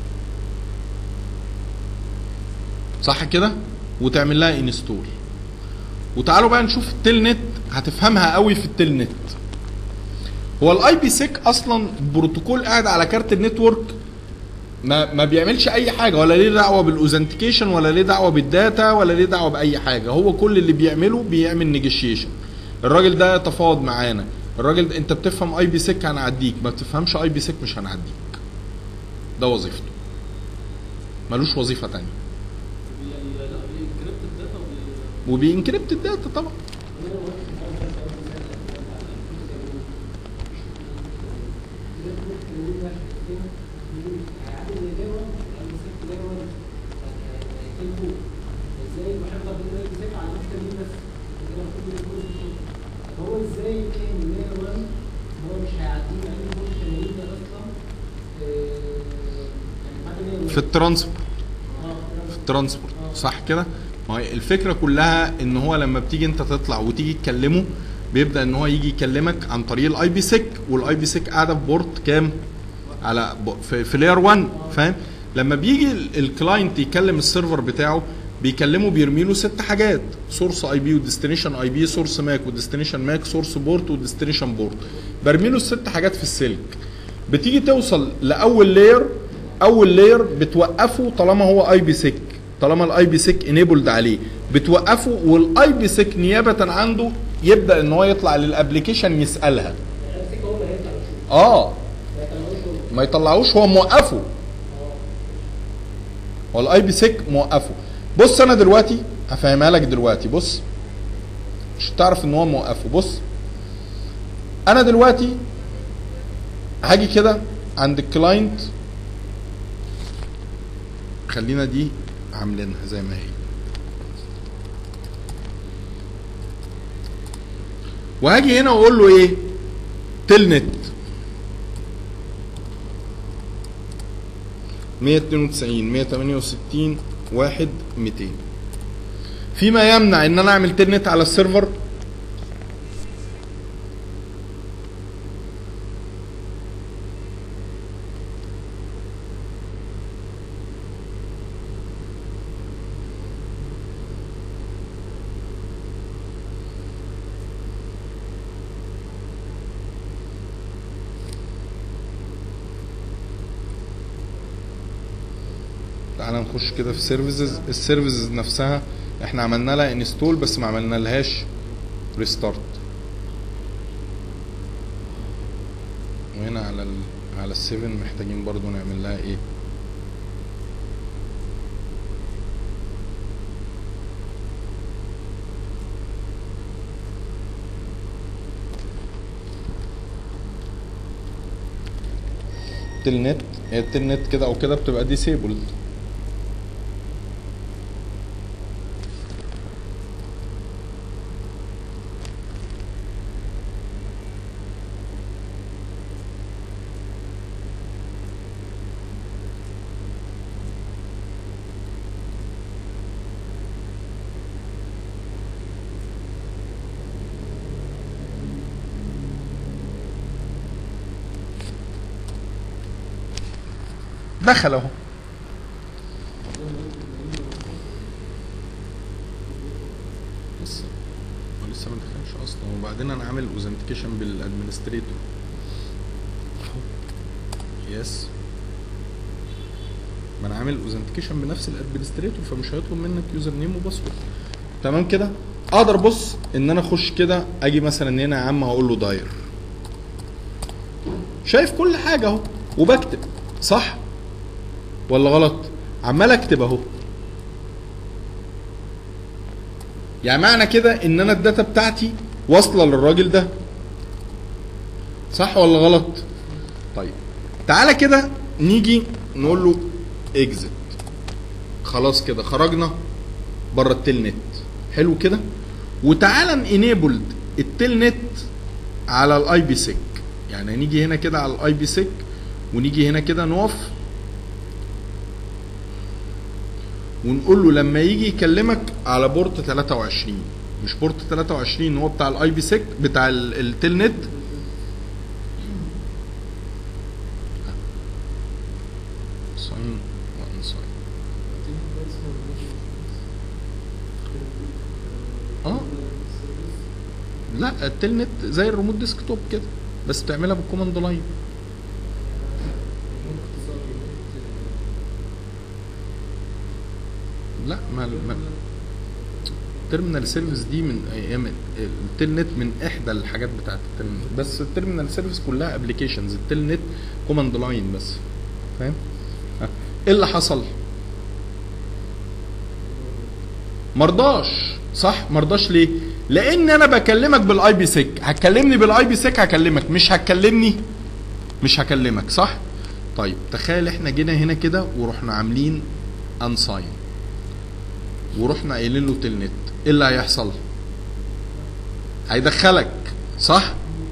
صح كده وتعمل لها انستول وتعالوا بقى نشوف التلنت هتفهمها قوي في التلنت هو الاي بي سيك اصلا بروتوكول قاعد على كارت النتورك ما ما بيعملش اي حاجه ولا ليه دعوه بالاوزنتيكيشن ولا ليه دعوه بالداتا ولا ليه دعوه باي حاجه هو كل اللي بيعمله بيعمل نيجوشيشن الراجل ده يتفاوض معانا الراجل ده انت بتفهم اي بي سيك هنعديك ما بتفهمش اي بي سيك مش هنعديك ده وظيفته ملوش وظيفه تانية يعني لا بينكريبت الداتا وبي- وبينكريبت الداتا طبعا هو ازاي فاهم ان لاير 1 هو مش هيعديه مع ان كل التمارين ده اصلا آه، يعني بعد لاير 1 في الترانسبورت اه في الترانسبورت صح كده ما هي الفكره كلها ان هو لما بتيجي انت تطلع وتيجي تكلمه بيبدا ان هو يجي يكلمك عن طريق الاي بي سيك والاي بي سيك قاعده في بورت كام على ب- في, في لاير 1 فاهم لما بيجي ال- الكلاينت يكلم السيرفر بتاعه بيكلمه بيرمي له ست حاجات سورس اي بي وديستنيشن اي بي سورس ماك وديستنيشن ماك سورس بورت وديستنيشن بورت برمي له الست حاجات في السلك بتيجي توصل لاول لاير اول لاير بتوقفه طالما هو اي بي سيك طالما الاي بي سيك انيبلد عليه بتوقفه والاي بي سيك نيابه عنده يبدا ان هو يطلع للابلكيشن يسالها الفكره هو اللي هيطلع يشوف اه ما يطلعوش هو ما يطلعوش هو موقفه هو الاي بي سيك موقفه بص انا دلوقتي هفهمها لك دلوقتي بص مش تعرف ان هو موقفه بص انا دلوقتي هاجي كده عند الكلاينت خلينا دي عاملينها زي ما هي وهاجي هنا واقول له ايه تلنت 192 168 1 200 فيما يمنع ان انا اعمل تلنت على السيرفر تعالى نخش كده في سيرفيسز السيرفيسز نفسها احنا عملنا لها انستول بس ما عملنا لهاش ريستارت وهنا على ال على السيفن محتاجين برضو نعمل لها ايه تلنت هي التلنت كده او كده بتبقى ديسيبلد دخل اهو بص هو لسه ما دخلش اصلا وبعدين انا عامل اوثنتيكيشن بالادمنستريتور يس ما انا عامل اوثنتيكيشن بنفس الادمنستريتور فمش هيطلب منك يوزر نيم وباسورد تمام كده اقدر بص ان انا اخش كده اجي مثلا هنا يا عم هقول له داير شايف كل حاجه اهو وبكتب صح ولا غلط عمال اكتب اهو يعني معنى كده ان انا الداتا بتاعتي واصله للراجل ده صح ولا غلط طيب تعالى كده نيجي نقول له اكزit خلاص كده خرجنا بره التيل نت حلو كده وتعالى انيبلد التيل نت على الاي بي سيك يعني هنيجي هنا كده على الاي بي سيك ونيجي هنا كده نقف ونقول له لما يجي يكلمك على بورت 23 مش بورت 23 هو بتاع الاي بي سيك بتاع ال- التيل نت ساين وان ساين اه لا التيل نت زي الريموت ديسكتوب كده بس بتعملها بالكوماند لاين لا ما ما التيرمينال سيرفيس دي من ايام التيل نت من احدى الحاجات بتاعت التيرمينال بس التيرمينال سيرفيس كلها ابلكيشنز التيل نت كوماند لاين بس فاهم ها. ايه اللي حصل مرضاش صح مرضاش ليه لان انا بكلمك بالاي بي سيك هتكلمني بالاي بي سيك هكلمك مش هتكلمني مش هكلمك صح طيب تخيل احنا جينا هنا كده ورحنا عاملين انساين ورحنا قايلين له تلنت ايه اللي هيحصل هيدخلك صح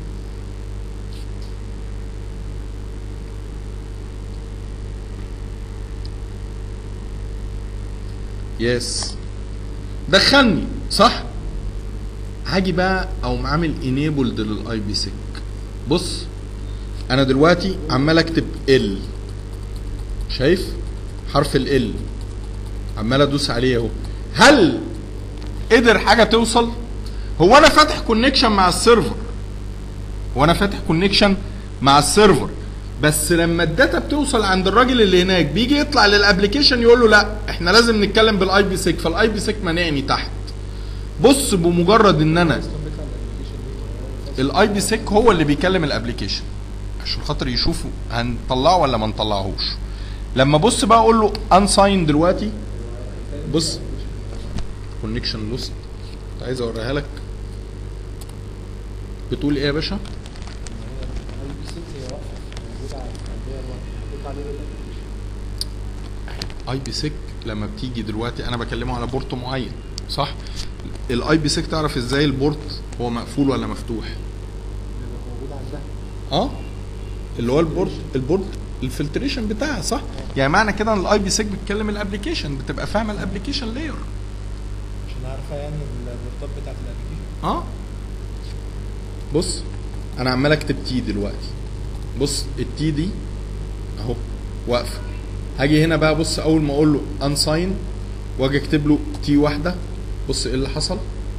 يس دخلني صح هاجي بقى او عامل انيبلد للاي بي سيك بص انا دلوقتي عمال اكتب ال شايف حرف ال ال عمال ادوس عليه اهو هل قدر حاجه توصل هو انا فاتح كونكشن مع السيرفر هو انا فاتح كونكشن مع السيرفر بس لما الداتا بتوصل عند الراجل اللي هناك بيجي يطلع للابلكيشن يقول له لا احنا لازم نتكلم بالاي بي سيك فالاي بي سيك مانعني تحت بص بمجرد ان انا الاي بي سيك هو اللي بيكلم الابلكيشن عشان خاطر يشوفوا هنطلعه ولا ما نطلعهوش لما بص بقى اقول له انساين دلوقتي بص كونكشن لوست كنت عايز اوريها لك بتقول ايه يا باشا اي بي سيك لما بتيجي دلوقتي انا بكلمه على بورت معين صح الاي بي سيك تعرف ازاي البورت هو مقفول ولا مفتوح اه اللي هو البورت البورت الفلتريشن بتاعها صح يعني معنى كده ان الاي بي سيك بتكلم الابلكيشن بتبقى فاهمه الابلكيشن لاير عشان عارفه يعني المرتب بتاعت الابلكيشن اه بص انا عمال اكتب تي دلوقتي بص التي دي اهو واقفه هاجي هنا بقى بص اول ما اقول له انساين واجي اكتب له تي واحده بص ايه اللي حصل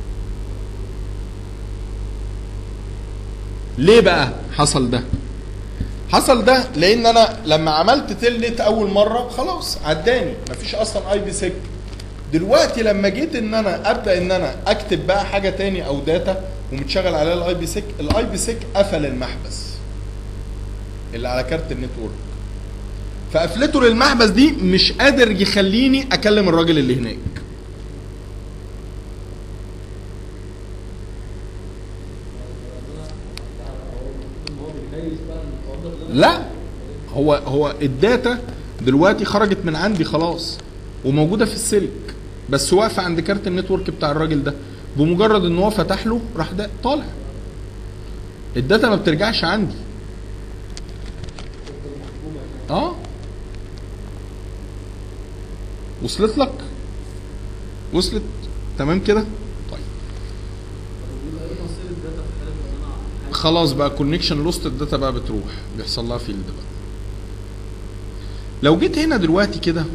ليه بقى حصل ده حصل ده لان انا لما عملت تلنت اول مره خلاص عداني مفيش اصلا اي بي سيك دلوقتي لما جيت ان انا ابدا ان انا اكتب بقى حاجه تاني او داتا ومتشغل عليها الاي بي سيك الاي بي سيك قفل المحبس اللي على كارت النتورك فقفلته للمحبس دي مش قادر يخليني اكلم الراجل اللي هناك لا هو هو الداتا دلوقتي خرجت من عندي خلاص وموجوده في السلك بس واقفه عند كارت النتورك بتاع الراجل ده بمجرد ان هو فتح له راح ده طالع الداتا ما بترجعش عندي اه وصلت لك وصلت تمام كده طيب خلاص بقى كونكشن لوست الداتا بقى بتروح بيحصل لها فيلد بقى لو جيت هنا دلوقتي كده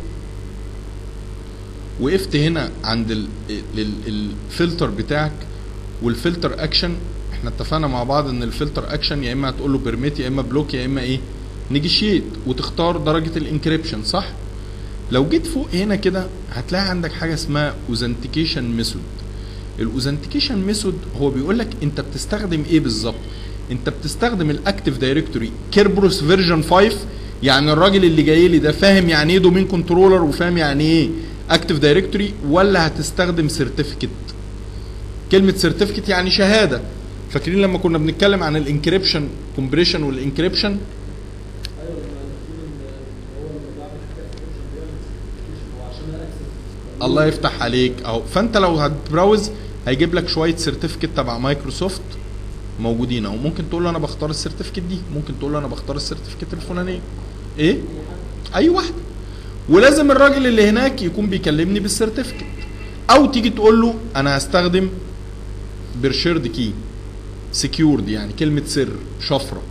وقفت هنا عند ال- ال- الفلتر بتاعك والفلتر اكشن احنا اتفقنا مع بعض ان الفلتر اكشن يا اما هتقول له بيرميت يا اما بلوك يا اما ايه نيجيشيت وتختار درجه الانكريبشن صح لو جيت فوق هنا كده هتلاقي عندك حاجه اسمها اوزنتيكيشن ميثود الاوزنتيكيشن ميثود هو بيقول لك انت بتستخدم ايه بالظبط انت بتستخدم الاكتيف دايركتوري كيربروس فيرجن 5 يعني الراجل اللي جاي لي ده فاهم يعني ايه دومين كنترولر وفاهم يعني ايه اكتيف دايركتوري ولا هتستخدم سيرتيفيكت كلمه سيرتيفيكت يعني شهاده فاكرين لما كنا بنتكلم عن الانكريبشن كومبريشن والانكريبشن ايوه لما المفروض ان هو لما بعمل حاجه اكسبشن بيعمل certification، هو عشان اكسس الله يفتح عليك اهو فانت لو هتبراوز هيجيب لك شويه سيرتيفيكت تبع مايكروسوفت موجودين اهو ممكن تقول له انا بختار السيرتيفيكت دي ممكن تقول له انا بختار السيرتيفيكت الفلانيه ايه اي واحده ولازم الراجل اللي هناك يكون بيكلمني بالسيرتيفيكت او تيجي تقول له انا هستخدم برشيرد كي سكيورد يعني كلمه سر شفره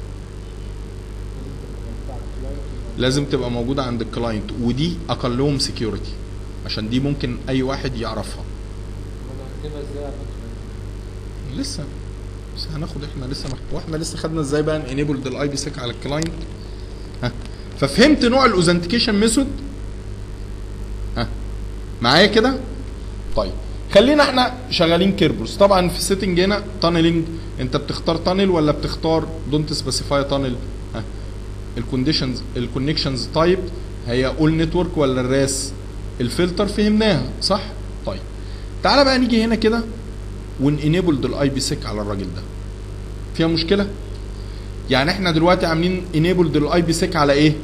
لازم تبقى موجوده عند الكلاينت ودي اقلهم سكيورتي عشان دي ممكن اي واحد يعرفها هنكتبها ازاي على الفكرة؟ لسه بس هناخد احنا لسه مح... واحنا لسه خدنا ازاي بقى انيبل الاي بي سيك على الكلاينت ها ففهمت نوع الاوزنتيكيشن ميثود ها معايا كده طيب خلينا احنا شغالين كيربروس طبعا في السيتنج هنا تانلينج انت بتختار تانل ولا بتختار دونت سبيسيفاي تانل ها الكونديشنز الكونكشنز تايب هي اول نتورك ولا الراس الفلتر فهمناها صح طيب تعالى بقى نيجي هنا كده ونينيبلد الاي بي سيك على الراجل ده فيها مشكله يعني احنا دلوقتي عاملين انيبلد الاي بي سيك على ايه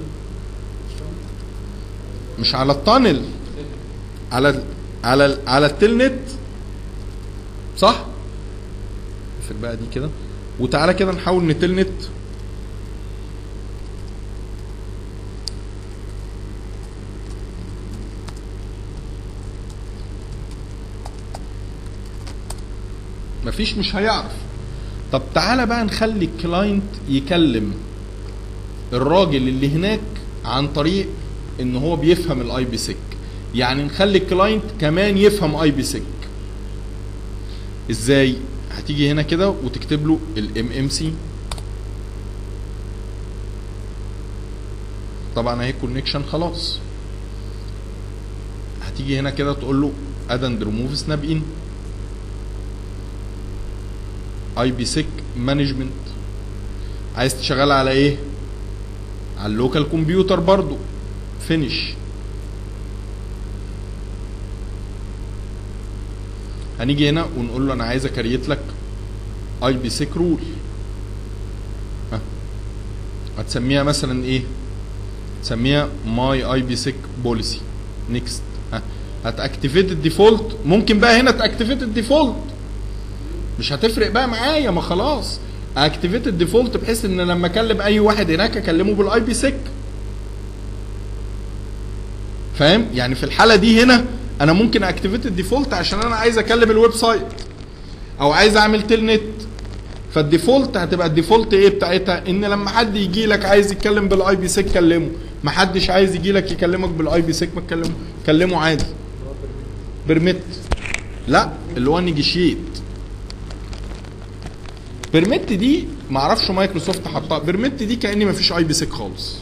مش على التانل على ال على ال على التلنت صح نقفل بقى دي كده وتعالى كده نحاول نتلنت مفيش مش هيعرف طب تعالى بقى نخلي الكلاينت يكلم الراجل اللي هناك عن طريق ان هو بيفهم الاي بي سيك يعني نخلي الكلاينت كمان يفهم اي بي سيك ازاي هتيجي هنا كده وتكتب له الام ام سي طبعا اهي كونكشن خلاص هتيجي هنا كده تقول له اد اند ريموف سناب ان اي بي سيك مانجمنت عايز تشغل على ايه على اللوكال كمبيوتر برضو فينيش هنيجي هنا ونقول له انا عايز اكريت لك اي بي سيك رول ها هتسميها مثلا ايه تسميها ماي اي بي سيك بوليسي نيكست ها هتاكتيفيت الديفولت ممكن بقى هنا تاكتيفيت الديفولت مش هتفرق بقى معايا ما خلاص اكتيفيت الديفولت بحيث ان لما اكلم اي واحد هناك اكلمه بالاي بي سيك فاهم يعني في الحاله دي هنا انا ممكن اكتيفيت الديفولت عشان انا عايز اكلم الويب سايت او عايز اعمل تيل نت فالديفولت هتبقى الديفولت ايه بتاعتها ان لما حد يجي لك عايز يتكلم بالاي بي سيك كلمه ما حدش عايز يجي لك يكلمك بالاي بي سيك ما تكلمه كلمه عادي بيرميت لا اللي هو نيجيشيت بيرميت دي ما اعرفش مايكروسوفت حطها بيرميت دي كاني ما فيش اي بي سيك خالص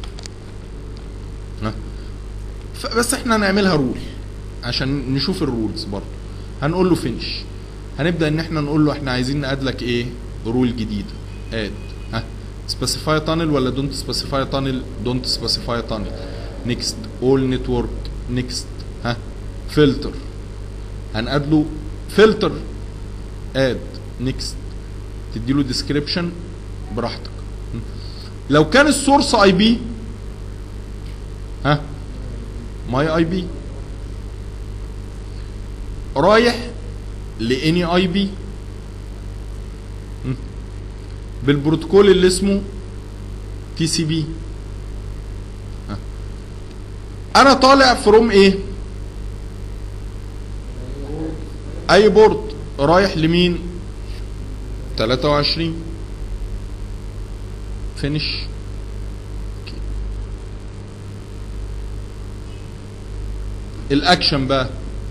ها. ف- بس احنا هنعملها رول عشان نشوف الرولز برضه هنقول له فينش هنبدا ان احنا نقول له احنا عايزين ناد لك ايه رول جديده اد ها سبيسيفاي تانل ولا دونت سبيسيفاي تانل دونت سبيسيفاي تانل نيكست اول نتورك نيكست ها فلتر هنقاد له فلتر اد نيكست تديله ديسكريبشن براحتك م. لو كان السورس اي بي ها ماي اي بي رايح لاني اي بي بالبروتوكول اللي اسمه تي سي بي انا طالع فروم ايه اي بورد رايح لمين 23 فينش الاكشن بقى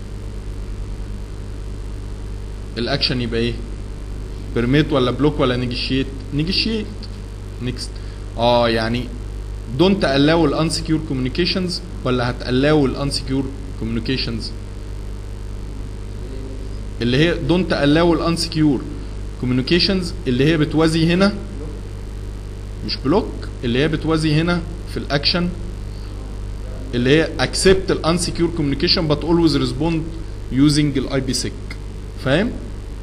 الاكشن يبقى ايه بيرميت ولا بلوك ولا نيجيشيت نيجيشيت نيكست اه يعني دونت allow الانسكيور كوميونيكيشنز ولا هتالاو الانسكيور كوميونيكيشنز اللي هي دونت allow الانسكيور كوميونيكيشنز اللي هي بتوازي هنا مش بلوك اللي هي بتوازي هنا في الاكشن اللي هي accept ال unsecure communication but always respond using ال IPsec فاهم؟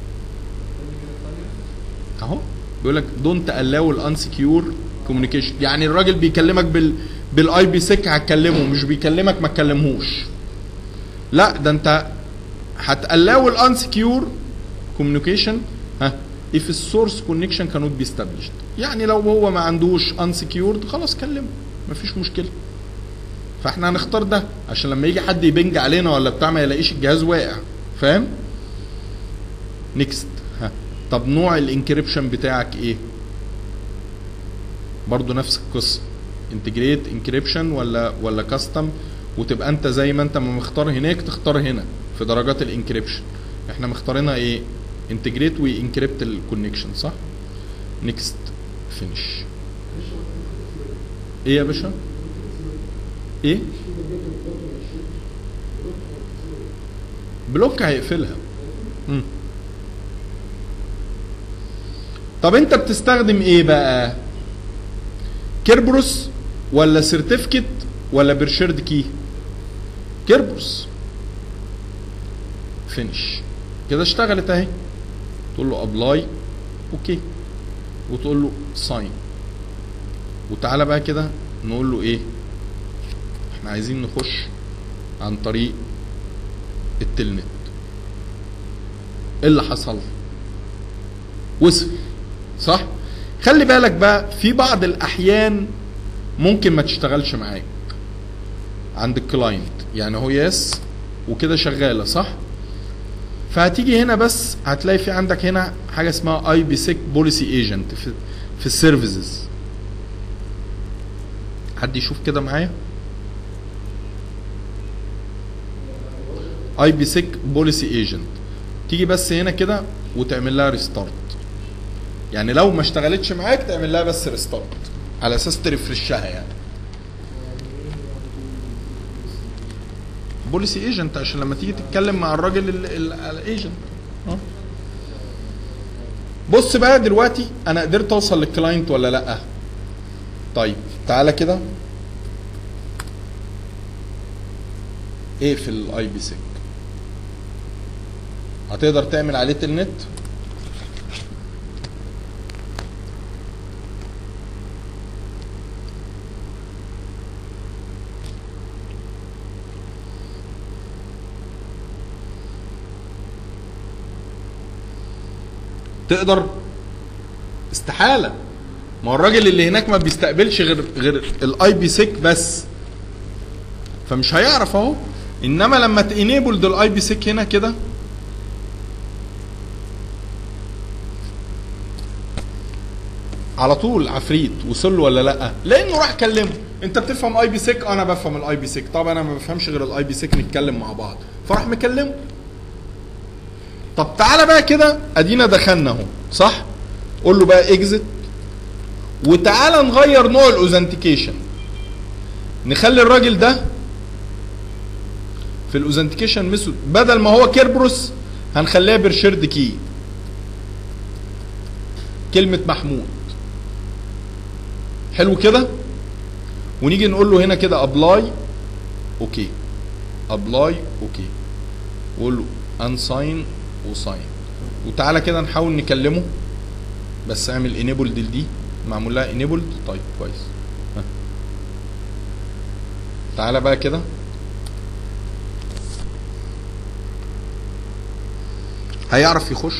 اهو بيقول لك don't allow ال unsecure communication يعني الراجل بيكلمك بال بالاي بي سيك هتكلمه مش بيكلمك ما تكلمهوش لا ده انت هتقلاو الانسكيور كوميونيكيشن ها if السورس كونكشن cannot be established يعني لو هو ما عندوش unsecured خلاص كلمه مفيش مشكله فاحنا هنختار ده عشان لما يجي حد يبنج علينا ولا بتاع ما يلاقيش الجهاز واقع فاهم نيكست ها طب نوع الانكريبشن بتاعك ايه برضو نفس القصه انتجريت انكريبشن ولا ولا كاستم وتبقى انت زي ما انت ما مختار هناك تختار هنا في درجات الانكريبشن احنا مختارينها ايه انتجريت وانكريبت الكونكشن صح نيكست فينش ايه يا باشا ايه بلوك هيقفلها مم. طب انت بتستخدم ايه بقى كيربروس ولا سيرتيفيكت ولا برشيرد كي كيربروس فينش كده اشتغلت اهي تقول له ابلاي اوكي وتقول له ساين وتعالى بقى كده نقول له ايه احنا عايزين نخش عن طريق التلنت ايه اللي حصل وصل صح خلي بالك بقى في بعض الاحيان ممكن ما تشتغلش معاك عند الكلاينت يعني هو يس وكده شغاله صح فهتيجي هنا بس هتلاقي في عندك هنا حاجه اسمها اي بي سيك بوليسي ايجنت في في السيرفيسز حد يشوف كده معايا اي بي سيك بوليسي ايجنت تيجي بس هنا كده وتعمل لها ريستارت يعني لو ما اشتغلتش معاك تعمل لها بس ريستارت على اساس ترفرشها يعني بوليسي ايجنت عشان لما تيجي تتكلم مع الراجل الايجنت بص بقى دلوقتي انا قدرت اوصل للكلاينت ولا لا طيب تعالى كده اقفل الاي بي سيك هتقدر تعمل عليه تلنت تقدر استحاله ما هو الراجل اللي هناك ما بيستقبلش غير غير الاي بي سيك بس فمش هيعرف اهو انما لما تانيبل ده الاي بي سيك هنا كده على طول عفريت وصل له ولا لا لانه راح كلمه انت بتفهم اي بي سيك انا بفهم الاي بي سيك طبعا انا ما بفهمش غير الاي بي سيك نتكلم مع بعض فراح مكلمه طب تعالى بقى كده ادينا دخلنا اهو صح قول له بقى اكزت وتعالى نغير نوع الاوزنتيكيشن نخلي الراجل ده في الاوزنتيكيشن ميثود بدل ما هو كيربروس هنخليها برشيرد كي كلمة محمود حلو كده ونيجي نقول له هنا كده ابلاي اوكي ابلاي اوكي وقول له انساين وساين وتعالى كده نحاول نكلمه بس اعمل انيبلد دي معمول لها انيبلد طيب كويس ها. تعالى بقى كده هيعرف يخش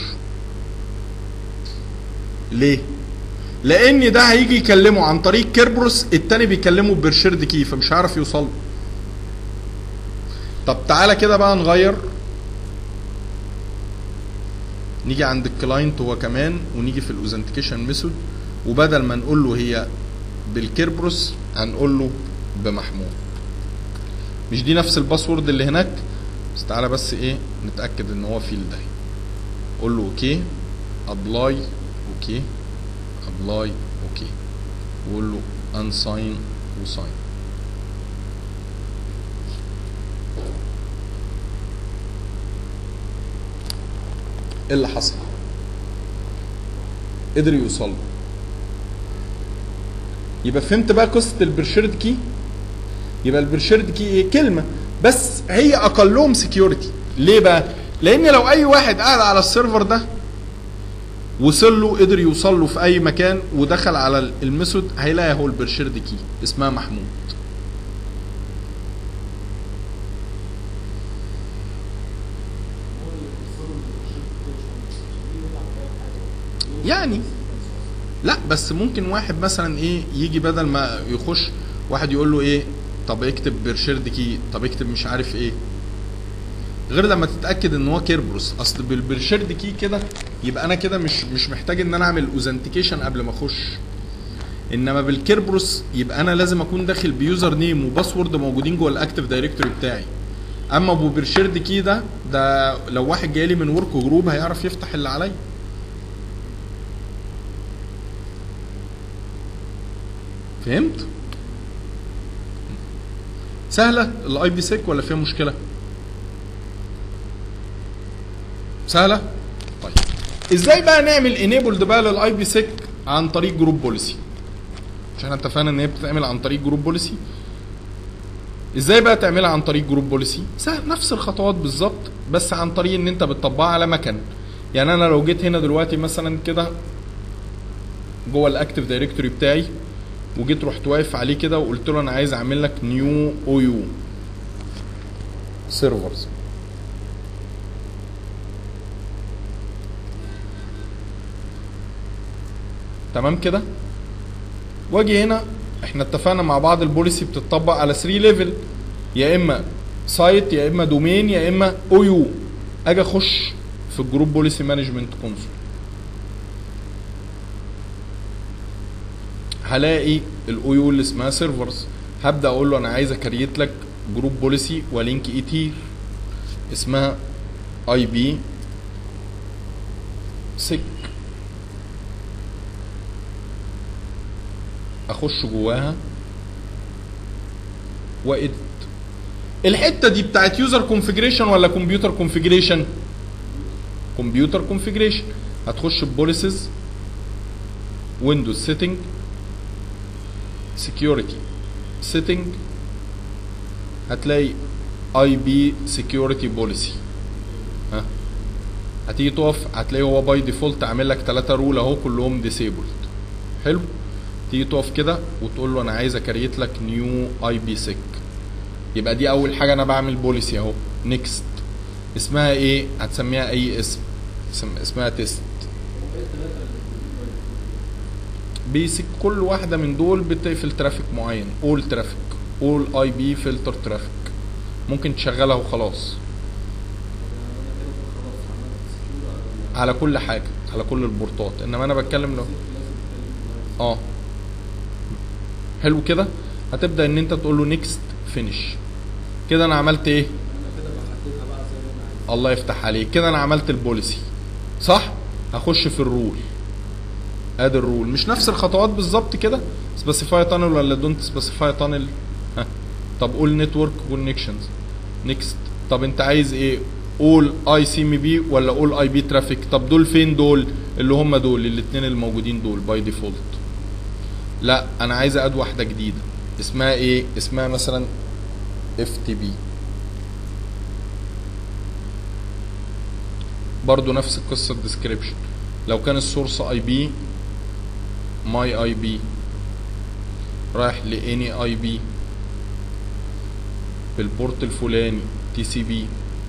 ليه لان ده هيجي يكلمه عن طريق كيربروس التاني بيكلمه ببرشيرد كي فمش هيعرف يوصل له. طب تعالى كده بقى نغير نيجي عند الكلاينت هو كمان ونيجي في الاوزنتيكيشن ميثود وبدل ما نقول له هي بالكيربروس هنقول له بمحمود مش دي نفس الباسورد اللي هناك بس تعالى بس ايه نتاكد ان هو فيلد اهي قول له اوكي ابلاي اوكي ابلاي اوكي وقول له انساين وساين ايه اللي حصل قدر يوصل له يبقى فهمت بقى قصه البرشيرد كي يبقى البرشيرد كي ايه كلمه بس هي اقلهم سكيورتي ليه بقى لان لو اي واحد قاعد على السيرفر ده وصل له قدر يوصل له في اي مكان ودخل على الميثود هيلاقي هو البرشيرد كي اسمها محمود يعني لا بس ممكن واحد مثلا ايه يجي بدل ما يخش واحد يقول له ايه طب اكتب برشيرد كي طب اكتب مش عارف ايه غير لما تتاكد ان هو كيربروس اصل بالبرشيرد كي كده يبقى انا كده مش مش محتاج ان انا اعمل اوزنتيكيشن قبل ما اخش انما بالكيربروس يبقى انا لازم اكون داخل بيوزر نيم وباسورد موجودين جوه الاكتف دايركتوري بتاعي اما ابو برشيرد كي ده ده لو واحد جاي لي من ورك جروب هيعرف يفتح اللي عليا فهمت سهله الاي بي سيك ولا فيها مشكله سهله طيب ازاي بقى نعمل انيبلد بقى للاي بي سيك عن طريق جروب بوليسي مش احنا اتفقنا ان هي بتتعمل عن طريق جروب بوليسي ازاي بقى تعملها عن طريق جروب بوليسي سهل نفس الخطوات بالظبط بس عن طريق ان انت بتطبقها على مكان يعني انا لو جيت هنا دلوقتي مثلا كده جوه الاكتف دايركتوري بتاعي وجيت رحت واقف عليه كده وقلت له انا عايز اعمل لك نيو او يو سيرفرز تمام كده واجي هنا احنا اتفقنا مع بعض البوليسي بتطبق على 3 ليفل يا اما سايت يا اما دومين يا اما او يو اجي اخش في الجروب بوليسي مانجمنت كونسول هلاقي الاو يو اللي اسمها سيرفرز هبدا اقول له انا عايز اكريت لك جروب بوليسي ولينك اي تير اسمها اي بي سك اخش جواها وادت الحته دي بتاعت يوزر كونفيجريشن ولا كمبيوتر كونفيجريشن كمبيوتر كونفيجريشن هتخش ببوليسز ويندوز سيتنج سكيورتي سيتنج هتلاقي اي بي سكيورتي بوليسي ها هتيجي تقف هتلاقي هو باي ديفولت عامل لك ثلاثة رول اهو كلهم ديسيبلد حلو تيجي تقف كده وتقول له انا عايز اكريت لك نيو اي بي سيك يبقى دي اول حاجه انا بعمل بوليسي اهو نيكست اسمها ايه هتسميها اي اسم اسم اسمها تيست بيسك كل واحده من دول بتقفل ترافيك معين اول ترافيك اول اي بي فلتر ترافيك ممكن تشغلها وخلاص على كل حاجه على كل البورتات انما انا بتكلم لو اه حلو كده هتبدا ان انت تقول له نيكست فينيش كده انا عملت ايه الله يفتح عليك كده انا عملت البوليسي صح هخش في الرول ادي الرول مش نفس الخطوات بالظبط كده سبيسيفاي تانل ولا دونت سبيسيفاي تانل ها طب قول نتورك كونكشنز نيكست طب انت عايز ايه اول اي سي ام بي ولا اول اي بي ترافيك طب دول فين دول اللي هم دول الاثنين الموجودين دول باي ديفولت لا انا عايز اد واحده جديده اسمها ايه اسمها مثلا اف تي بي برضو نفس القصه الديسكريبشن لو كان السورس اي بي ماي اي بي رايح لاني اي بي بالبورت الفلاني تي سي بي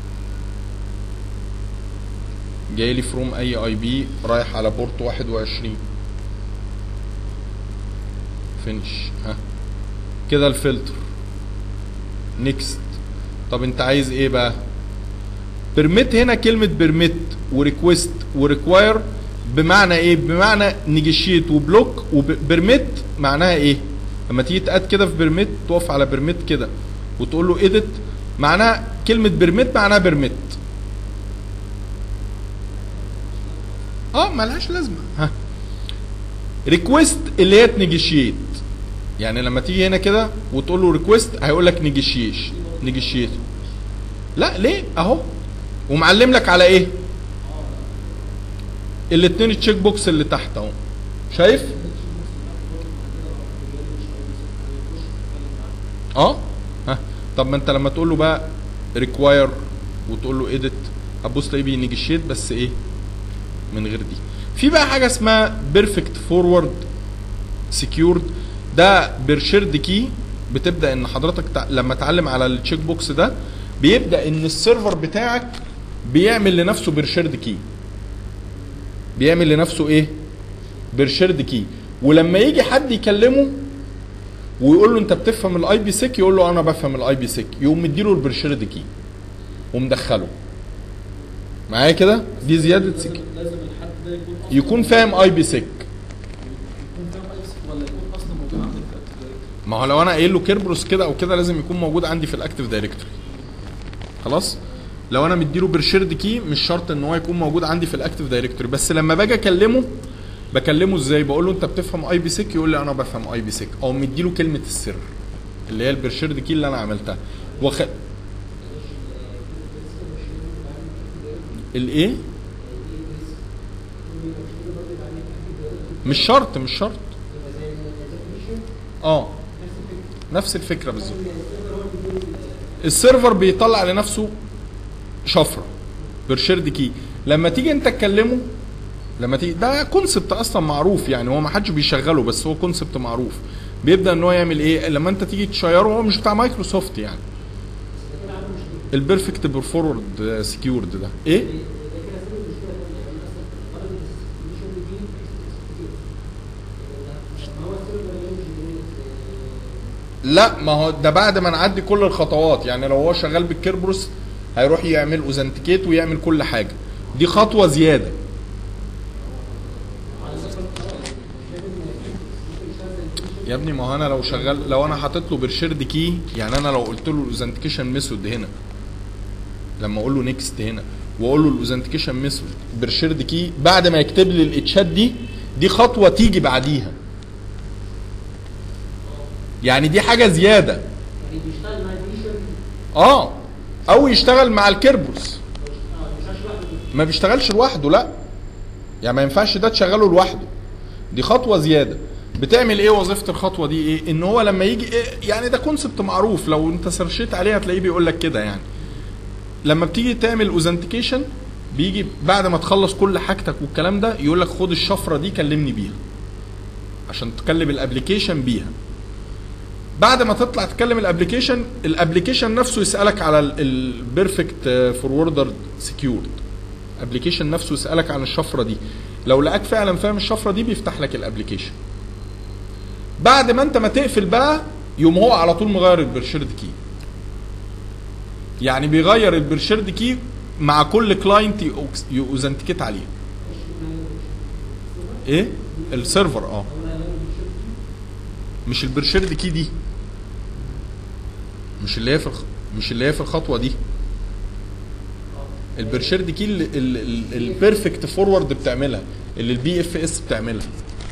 جاي لي فروم اي اي بي رايح على بورت 21 فينش ها كده الفلتر نيكست طب انت عايز ايه بقى بيرميت هنا كلمة بيرميت وريكوست وريكواير بمعنى ايه بمعنى نيجيشيت وبلوك وبيرميت معناها ايه لما تيجي تقاد كده في بيرميت تقف على بيرميت كده وتقول له ايديت معناها كلمه بيرميت معناها بيرميت اه ملهاش لازمه ها ريكويست اللي هي تنيجيشيت يعني لما تيجي هنا كده وتقول له ريكويست هيقول لك نيجيشيش نيجيشيت لا ليه اهو ومعلم لك على ايه الاتنين تشيك بوكس اللي تحت اهو شايف اه ها طب ما انت لما تقول له بقى ريكواير وتقول له ايديت هتبص تلاقيه بينيجيشيت بس ايه من غير دي في بقى حاجه اسمها بيرفكت فورورد سكيورد ده بيرشيرد كي بتبدا ان حضرتك تع... لما تعلم على التشيك بوكس ده بيبدا ان السيرفر بتاعك بيعمل لنفسه بيرشيرد كي بيعمل لنفسه ايه بيرشيرد كي ولما يجي حد يكلمه ويقول له انت بتفهم الاي بي سيك يقول له انا بفهم الاي بي سيك يقوم مديله البرشيرد كي ومدخله معايا كده دي زياده سك لازم الحد ده يكون أصلاً- يكون فاهم اي بي سيك يكون فاهم اي سيك ولا يكون اصلا موجود عندك في الاكتيف دايركتوري ما هو لو انا قايل له كيربروس كده او كده لازم يكون موجود عندي في الاكتيف دايركتوري خلاص لو انا مديله برشيرد كي مش شرط ان هو يكون موجود عندي في الاكتيف دايركتوري بس لما باجي اكلمه بكلمه ازاي بقول له انت بتفهم اي بي سيك يقول لي انا بفهم اي بي سيك او مديله كلمه السر اللي هي البرشيرد كي اللي انا عملتها وخ... الايه مش شرط مش شرط اه نفس الفكره بالظبط السيرفر بيطلع لنفسه شفره برشيرد كي لما تيجي انت تكلمه لما تيجي ده كونسبت اصلا معروف يعني هو ما حدش بيشغله بس هو كونسبت معروف بيبدا ان هو يعمل ايه لما انت تيجي تشيره هو مش بتاع مايكروسوفت يعني البيرفكت فورورد سكيورد ده ايه لا ما هو ده بعد ما نعدي كل الخطوات يعني لو هو شغال بالكيربروس هيروح يعمل اوزنتيكيت ويعمل كل حاجه دي خطوه زياده يا ابني ما هو انا لو شغال لو انا حاطط له برشيرد كي يعني انا لو قلت له الاوزنتيكيشن ميثود هنا لما اقول له نيكست هنا واقول له الاوزنتيكيشن ميثود برشيرد كي بعد ما يكتب لي الاتشات دي دي خطوه تيجي بعديها يعني دي حاجه زياده يعني بيشتغل مع الفيشن اه او يشتغل مع الكيربوس اه ما بيشتغلش لوحده ما بيشتغلش لوحده لا يعني ما ينفعش ده تشغله لوحده دي خطوه زياده بتعمل ايه وظيفه الخطوه دي ايه ان هو لما يجي إيه يعني ده كونسبت معروف لو انت سرشيت عليه هتلاقيه بيقول لك كده يعني لما بتيجي تعمل اوزنتيكيشن بيجي بعد ما تخلص كل حاجتك والكلام ده يقول لك خد الشفره دي كلمني بيها عشان تكلم الابلكيشن بيها بعد ما تطلع تكلم الابلكيشن الابلكيشن نفسه يسالك على البيرفكت فوروردر سكيورد ابلكيشن نفسه يسالك عن الشفره دي لو لقاك فعلا فاهم الشفره دي بيفتح لك الابلكيشن بعد ما انت ما تقفل بقى يقوم هو على طول مغير البرشيرد كي يعني بيغير البرشيرد كي مع كل كلاينت يوزنتيكيت عليه ايه السيرفر اه مش البرشيرد كي دي مش اللي هي في الخ... مش اللي هي في الخطوه دي البرشيرد كي البيرفكت فورورد بتعملها اللي البي اف اس بتعملها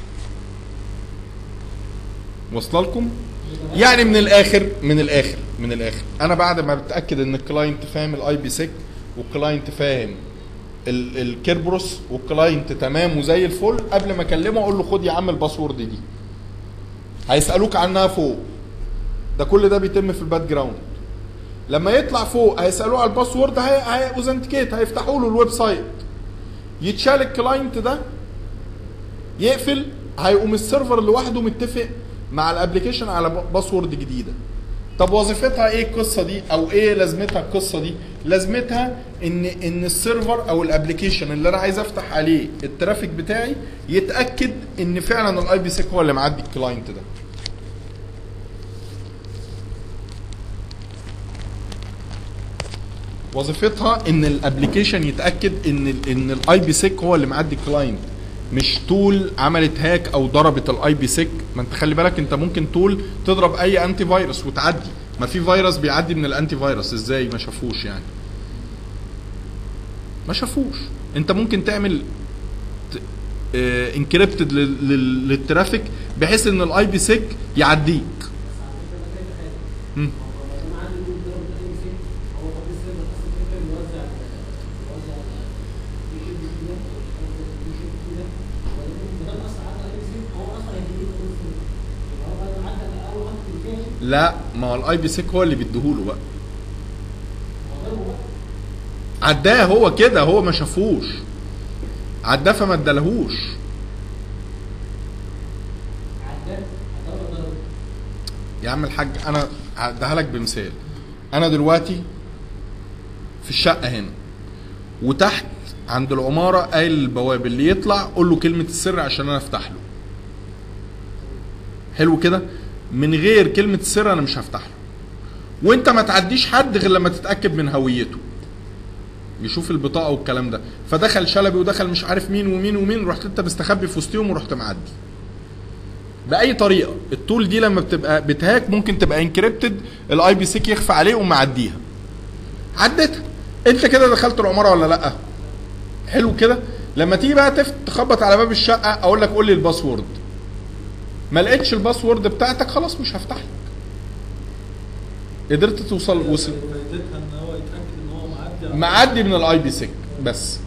واصله لكم يعني من الاخر من الاخر من الاخر انا بعد ما بتاكد ان الكلاينت فاهم الاي بي سيك والكلاينت فاهم ال- الكيربروس والكلاينت تمام وزي الفل قبل ما اكلمه اقول له خد يا عم الباسورد دي هيسالوك عنها فوق ده كل ده بيتم في الباك جراوند لما يطلع فوق هيسالوه على الباسورد هي هي اوزنتيكيت هيفتحوا له الويب سايت يتشال الكلاينت ده يقفل هيقوم السيرفر لوحده متفق مع الابلكيشن على باسورد جديده طب وظيفتها ايه القصه دي او ايه لازمتها القصه دي لازمتها ان ان السيرفر او الابلكيشن اللي انا عايز افتح عليه الترافيك بتاعي يتاكد ان فعلا الاي بي سيك هو اللي معدي الكلاينت ده وظيفتها ان الابلكيشن يتاكد ان ال ان الاي بي سيك هو اللي معدي الكلاينت مش تول عملت هاك او ضربت الاي بي سيك ما انت خلي بالك انت ممكن تول تضرب اي انتي فيروس وتعدي ما في فيروس بيعدي من الانتي فيروس ازاي ما شافوش يعني ما شافوش انت ممكن تعمل انكريبتد للترافيك بحيث ان الاي بي سيك يعديك بس على فكره ده كده حاجه مم. هو لو انا عندي جروب ضرب اي سي هو طبيب السيرفر اصلا كده بيوزع بيوزع في شيب كده في شيب كده ولكن ما دام اصلا عدى اي سي هو اصلا هيجيب لي يبقى هو بعد ما عدى اول واحد في الكاشف لا ما هو الاي بي سيك هو اللي بيديهوله بقى هو ضربه بقى عداه هو كده هو ما شافوش عداه فما ادالهوش عداه هضربه ضربه يا عم الحاج انا هديها لك بمثال انا دلوقتي في الشقه هنا وتحت عند العماره قايل للبواب اللي يطلع قول له كلمه السر عشان انا افتح له حلو كده من غير كلمه السر انا مش هفتح له وانت ما تعديش حد غير لما تتاكد من هويته يشوف البطاقه والكلام ده فدخل شلبي ودخل مش عارف مين ومين ومين رحت انت مستخبي في وسطهم ورحت معدي باي طريقه التول دي لما بتبقى بتهاك ممكن تبقى انكريبتد الاي بي سيك يخفى عليه ومعديها عدتها انت كده دخلت العماره ولا لا حلو كده لما تيجي بقى تفت تخبط على باب الشقه اقول لك قول لي الباسورد ما لقيتش الباسورد بتاعتك خلاص مش هفتح لك قدرت توصل وصل فايدتها ان هو يتاكد ان هو معدي على- معدي من الاي بي سيك بس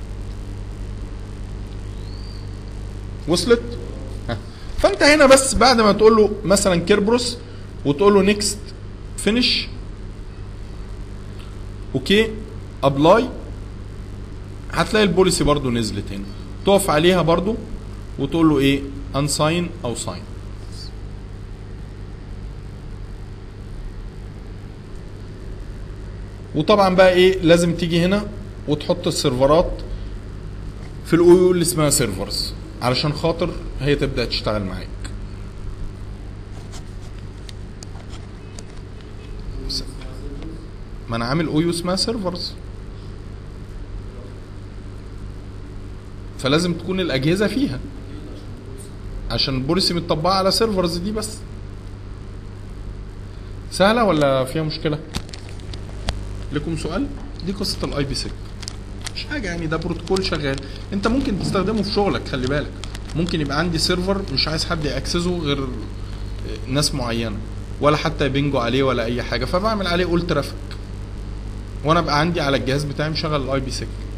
وصلت ها. فانت هنا بس بعد ما تقول له مثلا كيربروس وتقول له نيكست فينش اوكي ابلاي هتلاقي البوليسي برضو نزلت هنا تقف عليها برضو وتقول له ايه انساين او ساين وطبعا بقى ايه لازم تيجي هنا وتحط السيرفرات في الاو يو اللي اسمها سيرفرز علشان خاطر هي تبدا تشتغل معاك س- ما انا عامل او يو اسمها سيرفرز فلازم تكون الاجهزه فيها عشان البوليسي متطبقه على سيرفرز دي بس سهله ولا فيها مشكله لكم سؤال دي قصه الاي بي سيك مش حاجه يعني ده بروتوكول شغال انت ممكن تستخدمه في شغلك خلي بالك ممكن يبقى عندي سيرفر مش عايز حد ياكسسه غير ناس معينه ولا حتى يبنجو عليه ولا اي حاجه فبعمل عليه اول ترافيك وانا بقى عندي على الجهاز بتاعي مشغل الاي بي سيك